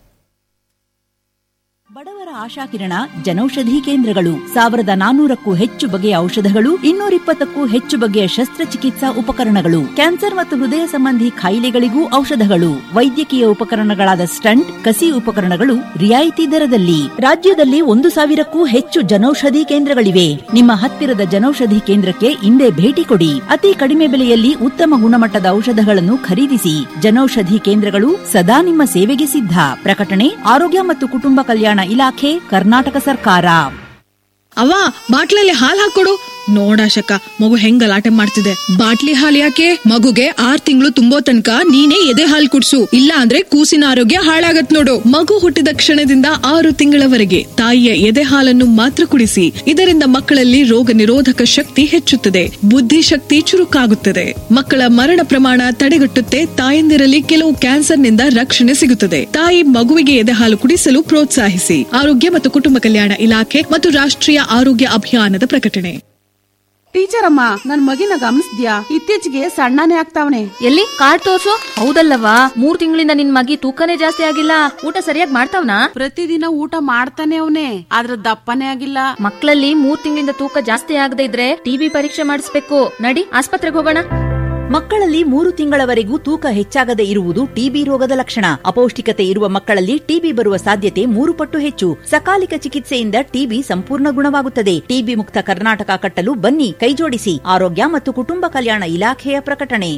ಬಡವರ ಆಶಾಕಿರಣ ಜನೌಷಧಿ ಕೇಂದ್ರಗಳು ಸಾವಿರದ ನಾನೂರಕ್ಕೂ ಹೆಚ್ಚು ಬಗೆಯ ಔಷಧಗಳು ಇನ್ನೂರಿಪ್ಪತ್ತಕ್ಕೂ ಹೆಚ್ಚು ಬಗೆಯ ಶಸ್ತ್ರಚಿಕಿತ್ಸಾ ಉಪಕರಣಗಳು ಕ್ಯಾನ್ಸರ್ ಮತ್ತು ಹೃದಯ ಸಂಬಂಧಿ ಕಾಯಿಲೆಗಳಿಗೂ ಔಷಧಗಳು ವೈದ್ಯಕೀಯ ಉಪಕರಣಗಳಾದ ಸ್ಟಂಟ್ ಕಸಿ ಉಪಕರಣಗಳು ರಿಯಾಯಿತಿ ದರದಲ್ಲಿ ರಾಜ್ಯದಲ್ಲಿ ಒಂದು ಸಾವಿರಕ್ಕೂ ಹೆಚ್ಚು ಜನೌಷಧಿ ಕೇಂದ್ರಗಳಿವೆ ನಿಮ್ಮ ಹತ್ತಿರದ ಜನೌಷಧಿ ಕೇಂದ್ರಕ್ಕೆ ಇಂದೇ ಭೇಟಿ ಕೊಡಿ ಅತಿ ಕಡಿಮೆ ಬೆಲೆಯಲ್ಲಿ ಉತ್ತಮ ಗುಣಮಟ್ಟದ ಔಷಧಗಳನ್ನು ಖರೀದಿಸಿ ಜನೌಷಧಿ ಕೇಂದ್ರಗಳು ಸದಾ ನಿಮ್ಮ ಸೇವೆಗೆ ಸಿದ್ಧ ಪ್ರಕಟಣೆ ಆರೋಗ್ಯ ಮತ್ತು ಕುಟುಂಬ ಕಲ್ಯಾಣ ಇಲಾಖೆ ಕರ್ನಾಟಕ ಸರ್ಕಾರ ಅವ್ವ ಬಾಟ್ಲಲ್ಲಿ ಹಾಲ್ ಹಾಕೊಡು ನೋಡಾಶಕ ಮಗು ಹೆಂಗ್ ಗಲಾಟೆ ಮಾಡ್ತಿದೆ ಬಾಟ್ಲಿ ಹಾಲ್ ಯಾಕೆ ಮಗುಗೆ ಆರ್ ತಿಂಗಳು ತುಂಬೋ ತನಕ ನೀನೇ ಎದೆ ಹಾಲ್ ಕುಡ್ಸು ಇಲ್ಲ ಅಂದ್ರೆ ಕೂಸಿನ ಆರೋಗ್ಯ ಹಾಳಾಗತ್ ನೋಡು ಮಗು ಹುಟ್ಟಿದ ಕ್ಷಣದಿಂದ ಆರು ತಿಂಗಳವರೆಗೆ ತಾಯಿಯ ಎದೆ ಹಾಲನ್ನು ಮಾತ್ರ ಕುಡಿಸಿ ಇದರಿಂದ ಮಕ್ಕಳಲ್ಲಿ ರೋಗ ನಿರೋಧಕ ಶಕ್ತಿ ಹೆಚ್ಚುತ್ತದೆ ಬುದ್ಧಿಶಕ್ತಿ ಚುರುಕಾಗುತ್ತದೆ ಮಕ್ಕಳ ಮರಣ ಪ್ರಮಾಣ ತಡೆಗಟ್ಟುತ್ತೆ ತಾಯಂದಿರಲ್ಲಿ ಕೆಲವು ಕ್ಯಾನ್ಸರ್ನಿಂದ ರಕ್ಷಣೆ ಸಿಗುತ್ತದೆ ತಾಯಿ ಮಗುವಿಗೆ ಎದೆ ಹಾಲು ಕುಡಿಸಲು ಪ್ರೋತ್ಸಾಹಿಸಿ ಆರೋಗ್ಯ ಮತ್ತು ಕುಟುಂಬ ಕಲ್ಯಾಣ ಇಲಾಖೆ ಮತ್ತು ರಾಷ್ಟ್ರೀಯ ಆರೋಗ್ಯ ಅಭಿಯಾನದ ಪ್ರಕಟಣೆ ಟೀಚರ್ ಅಮ್ಮ ನನ್ ಮಗಿನ ಗಮನಿಸ್ದ್ಯಾ ಇತ್ತೀಚೆಗೆ ಸಣ್ಣನೇ ಆಗ್ತಾವನೆ ಎಲ್ಲಿ ಕಾರ್ಡ್ ತೋರ್ಸು ಹೌದಲ್ಲವಾ ಮೂರ್ ತಿಂಗಳಿಂದ ನಿನ್ ಮಗಿ ತೂಕನೇ ಜಾಸ್ತಿ ಆಗಿಲ್ಲ ಊಟ ಸರಿಯಾಗಿ ಮಾಡ್ತಾವ್ನಾ ಪ್ರತಿದಿನ ಊಟ ಮಾಡ್ತಾನೆ ಅವನೇ ಆದ್ರ ದಪ್ಪನೇ ಆಗಿಲ್ಲ ಮಕ್ಕಳಲ್ಲಿ ಮೂರ್ ತಿಂಗಳಿಂದ ತೂಕ ಜಾಸ್ತಿ ಆಗದೆ ಇದ್ರೆ ಟಿಬಿ ಪರೀಕ್ಷೆ ಮಾಡಿಸ್ಬೇಕು ನಡಿ ಆಸ್ಪತ್ರೆಗೆ ಹೋಗೋಣ ಮಕ್ಕಳಲ್ಲಿ ಮೂರು ತಿಂಗಳವರೆಗೂ ತೂಕ ಹೆಚ್ಚಾಗದೆ ಇರುವುದು ಟಿಬಿ ರೋಗದ ಲಕ್ಷಣ ಅಪೌಷ್ಟಿಕತೆ ಇರುವ ಮಕ್ಕಳಲ್ಲಿ ಟಿಬಿ ಬರುವ ಸಾಧ್ಯತೆ ಮೂರು ಪಟ್ಟು ಹೆಚ್ಚು ಸಕಾಲಿಕ ಚಿಕಿತ್ಸೆಯಿಂದ ಟಿಬಿ ಸಂಪೂರ್ಣ ಗುಣವಾಗುತ್ತದೆ ಟಿಬಿ ಮುಕ್ತ ಕರ್ನಾಟಕ ಕಟ್ಟಲು ಬನ್ನಿ ಕೈಜೋಡಿಸಿ ಆರೋಗ್ಯ ಮತ್ತು ಕುಟುಂಬ ಕಲ್ಯಾಣ ಇಲಾಖೆಯ ಪ್ರಕಟಣೆ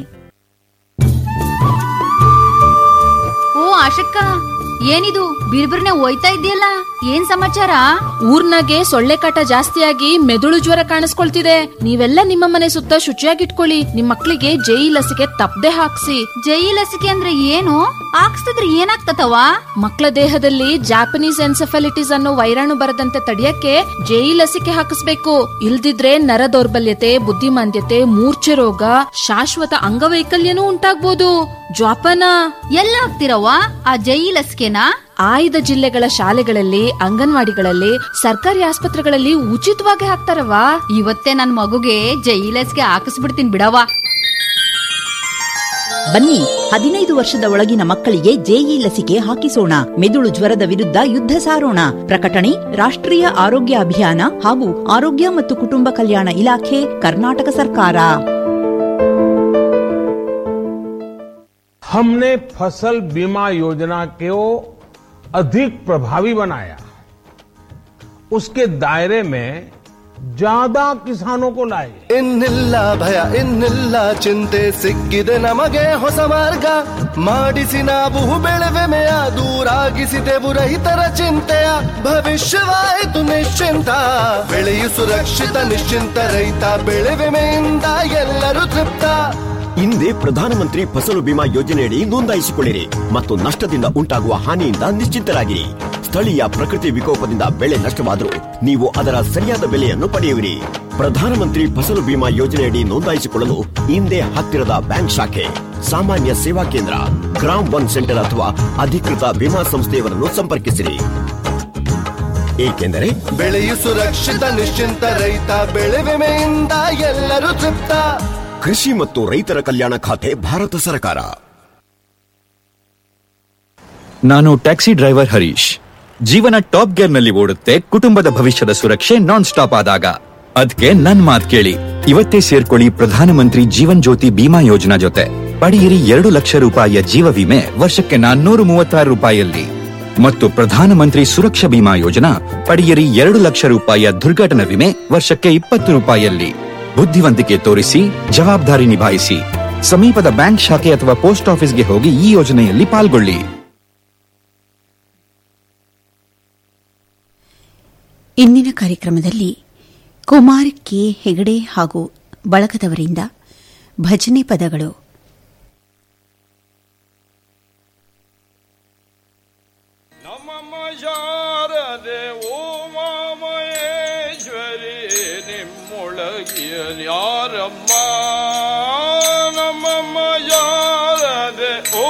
ಓ ಆಶಕ್ಕ ಏನಿದು ಬಿರ್ಬಿರ್ನೆ ಹೋಯ್ತಾ ಇದೆಯಲ್ಲ ಏನ್ ಸಮಾಚಾರ ಊರ್ನಾಗೆ ಸೊಳ್ಳೆ ಕಾಟ ಜಾಸ್ತಿಯಾಗಿ ಮೆದುಳು ಜ್ವರ ಕಾಣಿಸ್ಕೊಳ್ತಿದೆ ನೀವೆಲ್ಲ ನಿಮ್ಮ ಮನೆ ಸುತ್ತ ಶುಚಿಯಾಗಿಟ್ಕೊಳ್ಳಿ ನಿಮ್ ಮಕ್ಳಿಗೆ ಜೈ ಲಸಿಕೆ ತಪ್ಪದೆ ಹಾಕ್ಸಿ ಜೈ ಲಸಿಕೆ ಅಂದ್ರೆ ಏನು ಹಾಕ್ಸ್ತಿದ್ರೆ ಏನಾಗ್ತತವ ಮಕ್ಕಳ ದೇಹದಲ್ಲಿ ಜಾಪನೀಸ್ ಎನ್ಸೆಫಲಿಟಿಸ್ ಅನ್ನೋ ವೈರಾಣು ಬರದಂತೆ ತಡೆಯಕ್ಕೆ ಜೈ ಲಸಿಕೆ ಹಾಕಿಸ್ಬೇಕು ಇಲ್ದಿದ್ರೆ ನರ ದೌರ್ಬಲ್ಯತೆ ಬುದ್ಧಿಮಾಂದ್ಯತೆ ಮೂರ್ಛೆ ರೋಗ ಶಾಶ್ವತ ಅಂಗವೈಕಲ್ಯನೂ ಉಂಟಾಗ್ಬೋದು ಜ್ವಾಪನ ಎಲ್ಲ ಹಾಕ್ತಿರವ್ವ ಆ ಜೈ ಲಸಿಕೆನಾ ಆಯ್ದ ಜಿಲ್ಲೆಗಳ ಶಾಲೆಗಳಲ್ಲಿ ಅಂಗನವಾಡಿಗಳಲ್ಲಿ ಸರ್ಕಾರಿ ಆಸ್ಪತ್ರೆಗಳಲ್ಲಿ ಉಚಿತವಾಗಿ ಹಾಕ್ತಾರವಾ ಇವತ್ತೇ ನನ್ ಮಗುಗೆ ಜೈ ಲಸಿಕೆ ಹಾಕಿಸ್ಬಿಡ್ತೀನಿ ಬಿಡವ್ವ ಬನ್ನಿ ಹದಿನೈದು ವರ್ಷದ ಒಳಗಿನ ಮಕ್ಕಳಿಗೆ ಜೆಇ ಲಸಿಕೆ ಹಾಕಿಸೋಣ ಮೆದುಳು ಜ್ವರದ ವಿರುದ್ಧ ಯುದ್ಧ ಸಾರೋಣ ಪ್ರಕಟಣೆ ರಾಷ್ಟ್ರೀಯ ಆರೋಗ್ಯ ಅಭಿಯಾನ ಹಾಗೂ ಆರೋಗ್ಯ ಮತ್ತು ಕುಟುಂಬ ಕಲ್ಯಾಣ ಇಲಾಖೆ ಕರ್ನಾಟಕ ಸರ್ಕಾರ हमने फसल बीमा योजना को अधिक प्रभावी बनाया उसके दायरे में ज्यादा किसानों को लाए ಇನ್ನಿಲ್ಲ ಭಯ ಇನ್ನಿಲ್ಲ ಚಿಂತೆ ಸಿಕ್ಕಿದೆ ನಮಗೆ ಹೊಸ ಮಾರ್ಗ ಮಾಡಿಸಿ ನಾವು ಬೆಳೆವೆಮೆಯ ದೂರಾಗಿಸಿದೆವು ರೈತರ ಚಿಂತೆಯ ಭವಿಷ್ಯವಾಯಿತು ನಿಶ್ಚಿಂತ ಬೆಳೆಯು ಸುರಕ್ಷಿತ ನಿಶ್ಚಿಂತ ರೈತ ಬೆಳೆ ವಿಮೆಯಿಂದ ಎಲ್ಲರೂ ತೃಪ್ತ ಹಿಂದೆ ಪ್ರಧಾನಮಂತ್ರಿ ಫಸಲು ಬಿಮಾ ಯೋಜನೆಯಡಿ ನೋಂದಾಯಿಸಿಕೊಳ್ಳಿರಿ ಮತ್ತು ನಷ್ಟದಿಂದ ಉಂಟಾಗುವ ಹಾನಿಯಿಂದ ನಿಶ್ಚಿಂತರಾಗಿರಿ ಸ್ಥಳೀಯ ಪ್ರಕೃತಿ ವಿಕೋಪದಿಂದ ಬೆಳೆ ನಷ್ಟವಾದರೂ ನೀವು ಅದರ ಸರಿಯಾದ ಬೆಲೆಯನ್ನು ಪಡೆಯುವಿರಿ ಪ್ರಧಾನಮಂತ್ರಿ ಫಸಲು ಬಿಮಾ ಯೋಜನೆಯಡಿ ನೋಂದಾಯಿಸಿಕೊಳ್ಳಲು ಹಿಂದೆ ಹತ್ತಿರದ ಬ್ಯಾಂಕ್ ಶಾಖೆ ಸಾಮಾನ್ಯ ಸೇವಾ ಕೇಂದ್ರ ಗ್ರಾಮ್ ಒನ್ ಸೆಂಟರ್ ಅಥವಾ ಅಧಿಕೃತ ವಿಮಾ ಸಂಸ್ಥೆಯವರನ್ನು ಸಂಪರ್ಕಿಸಿರಿ ಏಕೆಂದರೆ ಬೆಳೆಯು ಸುರಕ್ಷಿತ ನಿಶ್ಚಿಂತ ರೈತ ಬೆಳೆ ವಿಮೆಯಿಂದ ಎಲ್ಲರೂ ತೃಪ್ತ ಕೃಷಿ ಮತ್ತು ರೈತರ ಕಲ್ಯಾಣ ಖಾತೆ ಭಾರತ ಸರ್ಕಾರ ನಾನು ಟ್ಯಾಕ್ಸಿ ಡ್ರೈವರ್ ಹರೀಶ್ ಜೀವನ ಟಾಪ್ ಗೇರ್ ನಲ್ಲಿ ಓಡುತ್ತೆ ಕುಟುಂಬದ ಭವಿಷ್ಯದ ಸುರಕ್ಷೆ ನಾನ್ ಸ್ಟಾಪ್ ಆದಾಗ ಅದಕ್ಕೆ ನನ್ ಮಾತ್ ಕೇಳಿ ಇವತ್ತೇ ಸೇರ್ಕೊಳ್ಳಿ ಪ್ರಧಾನಮಂತ್ರಿ ಜೀವನ್ ಜ್ಯೋತಿ ಬಿಮಾ ಯೋಜನಾ ಜೊತೆ ಪಡೆಯಿರಿ ಎರಡು ಲಕ್ಷ ರೂಪಾಯಿಯ ಜೀವ ವಿಮೆ ವರ್ಷಕ್ಕೆ ನಾನ್ನೂರು ಮೂವತ್ತಾರು ರೂಪಾಯಿಯಲ್ಲಿ ಮತ್ತು ಪ್ರಧಾನಮಂತ್ರಿ ಸುರಕ್ಷಾ ಬಿಮಾ ಯೋಜನಾ ಪಡೆಯಿರಿ ಎರಡು ಲಕ್ಷ ರೂಪಾಯಿಯ ದುರ್ಘಟನಾ ವಿಮೆ ವರ್ಷಕ್ಕೆ ಇಪ್ಪತ್ತು ರೂಪಾಯಿಯಲ್ಲಿ ಬುದ್ಧಿವಂತಿಕೆ ತೋರಿಸಿ ಜವಾಬ್ದಾರಿ ನಿಭಾಯಿಸಿ ಸಮೀಪದ ಬ್ಯಾಂಕ್ ಶಾಖೆ ಅಥವಾ ಪೋಸ್ಟ್ ಆಫೀಸ್ಗೆ ಹೋಗಿ ಈ ಯೋಜನೆಯಲ್ಲಿ ಪಾಲ್ಗೊಳ್ಳಿ ಇಂದಿನ ಕಾರ್ಯಕ್ರಮದಲ್ಲಿ ಕುಮಾರ್ ಕೆ ಹೆಗಡೆ ಹಾಗೂ ಬಳಗದವರಿಂದ ಭಜನೆ ಪದಗಳು ಶಾರದೆ ಓಮಾಮಹೇಶ್ವರಿ ನಿಮ್ಮೊಳಗಿಯ ಯಾರಮ್ಮ ನಮ್ಮಮ್ಮ ಶಾರದೆ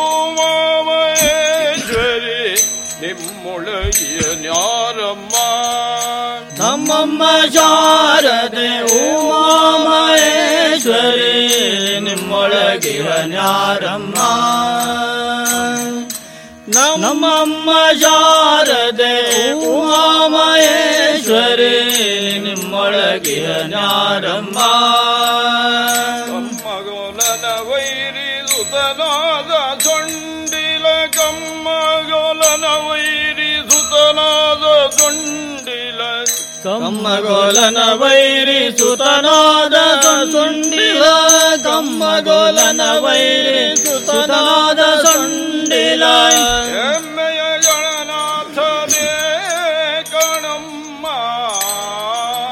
ಓಮಾಮಹೇಶ್ವರಿ ನಿಮ್ಮೊಳಗಿಯ ಯಾರಮ್ಮ ನಮ್ಮಮ್ಮ ಶಾರದೆ ಉಮಾಮಹೇಶ್ವರಿ ನಿಮ್ಮೊಳಗಿರ ನ್ಯಾರಮ್ಮ ನಮ್ಮಮ್ಮ ಶಾರದೆ ಉಮಾಮಹೇಶ್ವರಿ ನಿಮ್ಮೊಳಗಿರ ನ್ಯಾರಮ್ಮ ಕಮ್ಮಗೋಲನ ವೈರಿ ಸುತನಾದ ಸೊಂಡಿಲ ಕಮ್ಮಗೋಲನ ವೈರಿ ಸುತನಾದ ಸೊಂಡಿಲ ಕಮ್ಮಗೋಲನ ವೈರಿ ಸುತನಾದ ಸುಂಡಿಲ ಕಮ್ಮಗೋಲನ ವೈರಿ ಸುತನಾದ ಸುಂಡಿಲ ಹೆಮ್ಮೆಯ ಗಣನಾಥನೇ ಕಣಮ್ಮ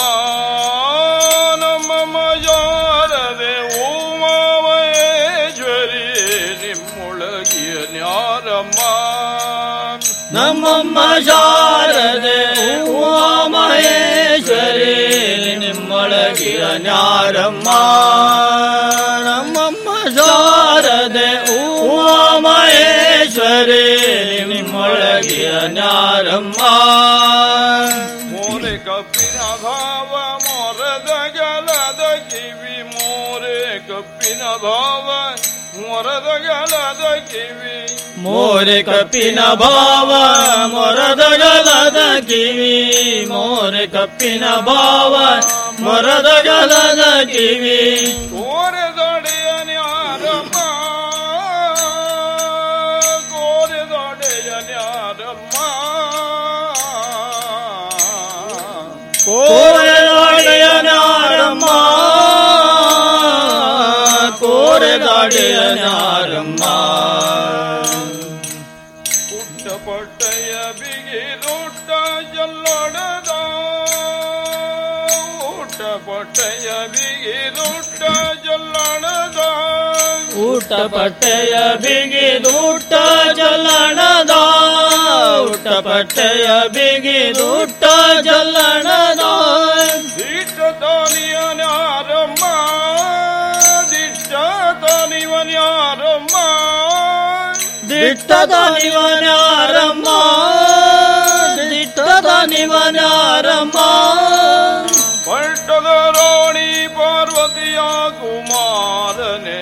ನಮ್ಮಮ್ಮ ಯಾರದೆ ಉಮಾಮಹೇಶ್ವರಿ ನಿಮ್ಮೊಳಗಿಯ ನ್ಯಾರಮ್ಮ ನಮ್ಮಮ್ಮ ಶಾರದೆ ಉಮಾಮಹೇಶ್ವರಿ ನಿಮ್ಮೊಳಗಿಯ ನ್ಯಾರಮ್ಮ ನಮ್ಮಮ್ಮ ಶಾರದೆ ಉಮಾಮಹೇಶ್ವರಿ ನಿಮ್ಮೊಳಗಿಯ ನ್ಯಾರಮ್ಮ ಮೋರೆ ಕಪ್ಪಿನ ಭಾವ ಮೊರದ ಗಲದ ಕಿವಿ ಮೋರೆ ಕಪ್ಪಿನ ಭಾವ ಮೊರದ ಗಲದ ಕಿವಿ ಮೋರೆ ಕಪ್ಪಿನ ಭಾವ ಮೊರದ ಗಲದ ಕಿವಿ ಮೋರೆ ಕಪ್ಪಿನ ಭಾವ ಮೊರದ ಗಲದ ಕಿವಿ ಕೋರೆ ದೊಡೆಯ ನ್ಯಾರಮ್ಮ ಕೋರೆ ದೊಡೆಯ ನ್ಯಾರಮ್ಮ ಕೋರೆ ದಾಡೆಯ ನಾರಮ್ಮ ಕೋರೆ ದಾಡೆಯ ನಾರಮ್ಮ ಪುಟ್ಟ ಪಟ್ಟಯ ಬಿಗಿದುಟ್ಟ ಜಲ್ಲಡದ ಊಟ ಪಟ್ಟಯ ಬಿಗಿದುಟ್ಟ ಜಲ್ಲಡದ ಊಟ ಪಟ್ಟೆಯ ಬಿಗಿದೂಟ ಜಲ್ಲಣದ ಊಟ ಪಟ್ಟೆಯ ಬಿಗಿದೂಟ ಜಲ್ಲಣದ ದಿಟ್ಟ ತಾನಿಯ ನ್ಯಾರಮ್ಮ ದಿಟ್ಟ ತಾನಿವ ನ್ಯಾರಮ್ಮ ದಿಟ್ಟದ ನಿವನಾರಮ್ಮ ದಿಟ್ಟದ ನಿವನಾರಮ್ಮ ಪಟ್ಟದ ರಾಣಿ ಪಾರ್ವತಿಯ ಕುಮಾರನೇ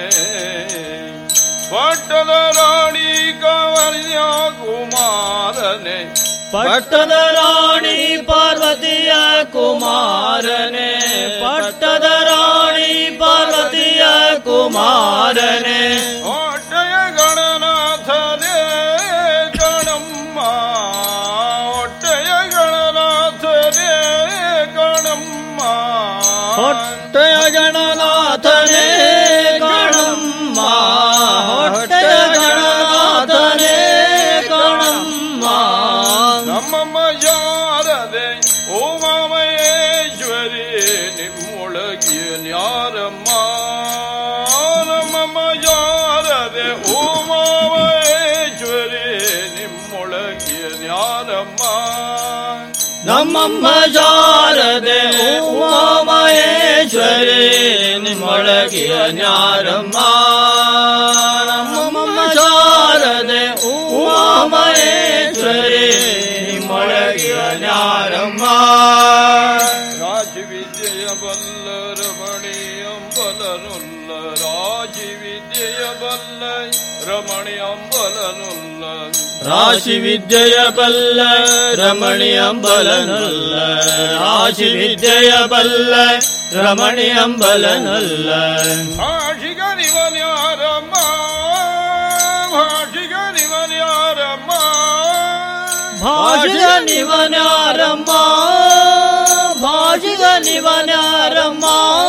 ಪಟ್ಟದ ರಾಣಿ ಕವಲಿಯ ಕುಮಾರನೇ ಪಟ್ಟದ ರಾಣಿ ಪಾರ್ವತಿಯ ಕುಮಾರನೆ ಪಟ್ಟದ ರಾಣಿ ಪಾರ್ವತಿಯ ಕುಮಾರನೆ ಹೊಟ್ಟೆಯ ಗಣನಾಥನೇ ಗಣಮ್ಮ ಹೊಟ್ಟೆಯ ಗಣನಾಥನೇ ಗಣಮ್ಮ ಹೊಟ್ಟೆಯ ಗಣನಾಥನೇ ಗಣಮ್ಮ ಹೊಟ್ಟೆಯ ಗಣನಾಥನೇ ಗಣಮ್ಮ ನಮ್ಮಮ್ಮ ಯಾರದೆ ಓಮಾಮಹೇಶ್ವರಿ ನಿಮ್ಮೊಳಗಿಯ ನ್ಯಾರಮ್ಮ ನಮ್ಮಮ್ಮ ಯಾರದೆ ಓಮಾಮಹೇಶ್ವರಿ ನಿಮ್ಮೊಳಗಿಯ ನ್ಯಾರಮ್ಮ ನಮ್ಮಮ್ಮ ಶಾರದೆ ಉಮಾಮಹೇಶ್ವರಿ ನಿಮ್ಮೊಳಗಿಯ ನ್ಯಾರಮ್ಮ ನಮ್ಮಮ್ಮ ಶಾರದೆ ಉಮಾಮಹೇಶ್ವರಿ ನಿಮ್ಮೊಳಗಿಯ ನ್ಯಾರಮ್ಮ ರಾಜಿ ವಿದ್ಯೆಯ ಬಲ್ಲ ರಮಣಿ ಅಂಬಲನುಲ್ಲ ರಾಜಿ ವಿದ್ಯೆಯ ಬಲ್ಲ ರಮಣಿ ಅಂಬಲನುಲ್ಲ ರಾಶಿ ವಿದ್ಯೆಯ ಬಲ್ಲ ರಮಣಿ ಅಂಬಲನಲ್ಲ ರಾಶಿ ವಿದ್ಯೆಯ ಬಲ್ಲ ರಮಣಿ ಅಂಬಲನಲ್ಲ ಭಾಷಿಗ ನಿವನ್ಯಾರಮ್ಮ ಭಾಷಿಗ ನಿವನ್ಯಾರಮ್ಮ ಭಾಷಿಗ ನಿವನಾರಮ್ಮ ಭಾಷಿಗ ನಿವನಾರಮ್ಮ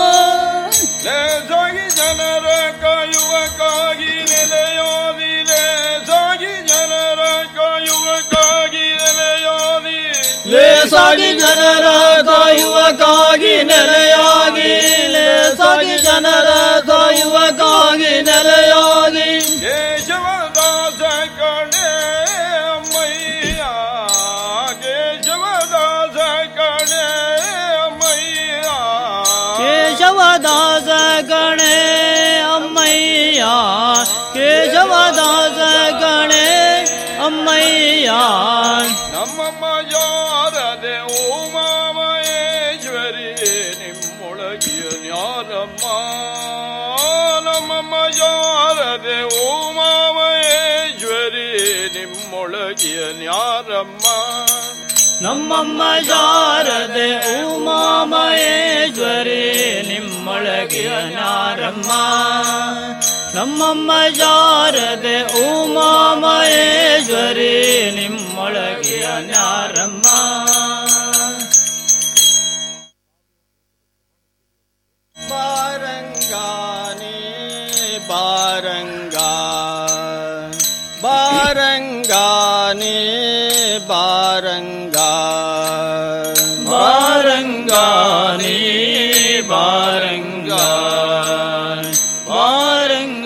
ಲೇಸಾಗಿ ಜನರ ಕಾಯುವಕ್ಕಾಗಿ ನೆಲೆಯೋದಿ ಲೇಸಾಗಿ ಜನರ ಕಾಯುವಕ್ಕಾಗಿ ನೆಲೆಯೋದಿ ಲೇಸಾಗಿ ಜನರ ಕಾಯುವಕ್ಕಾಗಿ ನೆಲೆಯಾಗಿ ಲೇಸಾಗಿ ಜನರ ಕಾಯುವಕ್ಕಾಗಿ ನೆಲೆಯಾಗಿ ಕೇಶವದಾಸ ಕಣೆ ಅಮ್ಮಯ್ಯ ಕೇಶವದಾಸ ಕಣೆ ಅಮ್ಮಯ್ಯ ಕೇಶವದಾಸ ಗಣೆ ಅಮ್ಮಯ್ಯ ಕೇಶವದಾಸ ಗಣೆ ಅಮ್ಮಯ್ಯ ನಮ್ಮಮ್ಮ ಯಾರದೆ ಓಮಾಮಹೇಶ್ವರಿ ನಿಮ್ಮೊಳಗಿಯ ನ್ಯಾರಮ್ಮ ನಮ್ಮಮ್ಮ ಯಾರದೆ ಓಮಾಮಹೇಶ್ವರಿ ನಿಮ್ಮೊಳಗಿಯ ನ್ಯಾರಮ್ಮ ನಮ್ಮಮ್ಮ ಶಾರದೆ ಉಮಾಮಹೇಶ್ವರಿ ನಿಮ್ಮೊಳಗಿಯ ನ್ಯಾರಮ್ಮ ನಮ್ಮಮ್ಮ ಶಾರದೆ ಉಮಾಮಹೇಶ್ವರಿ ನಿಮ್ಮೊಳಗಿಯ ನ್ಯಾರಮ್ಮ ಬಾರಂಗಾನೆ ಬಾರಂಗ ಬಾರಂಗಾನೆ ಬಾರಂಗ ಬಾರಂಗಾನೆ ಬಾರಂಗ ಬಾರಂಗ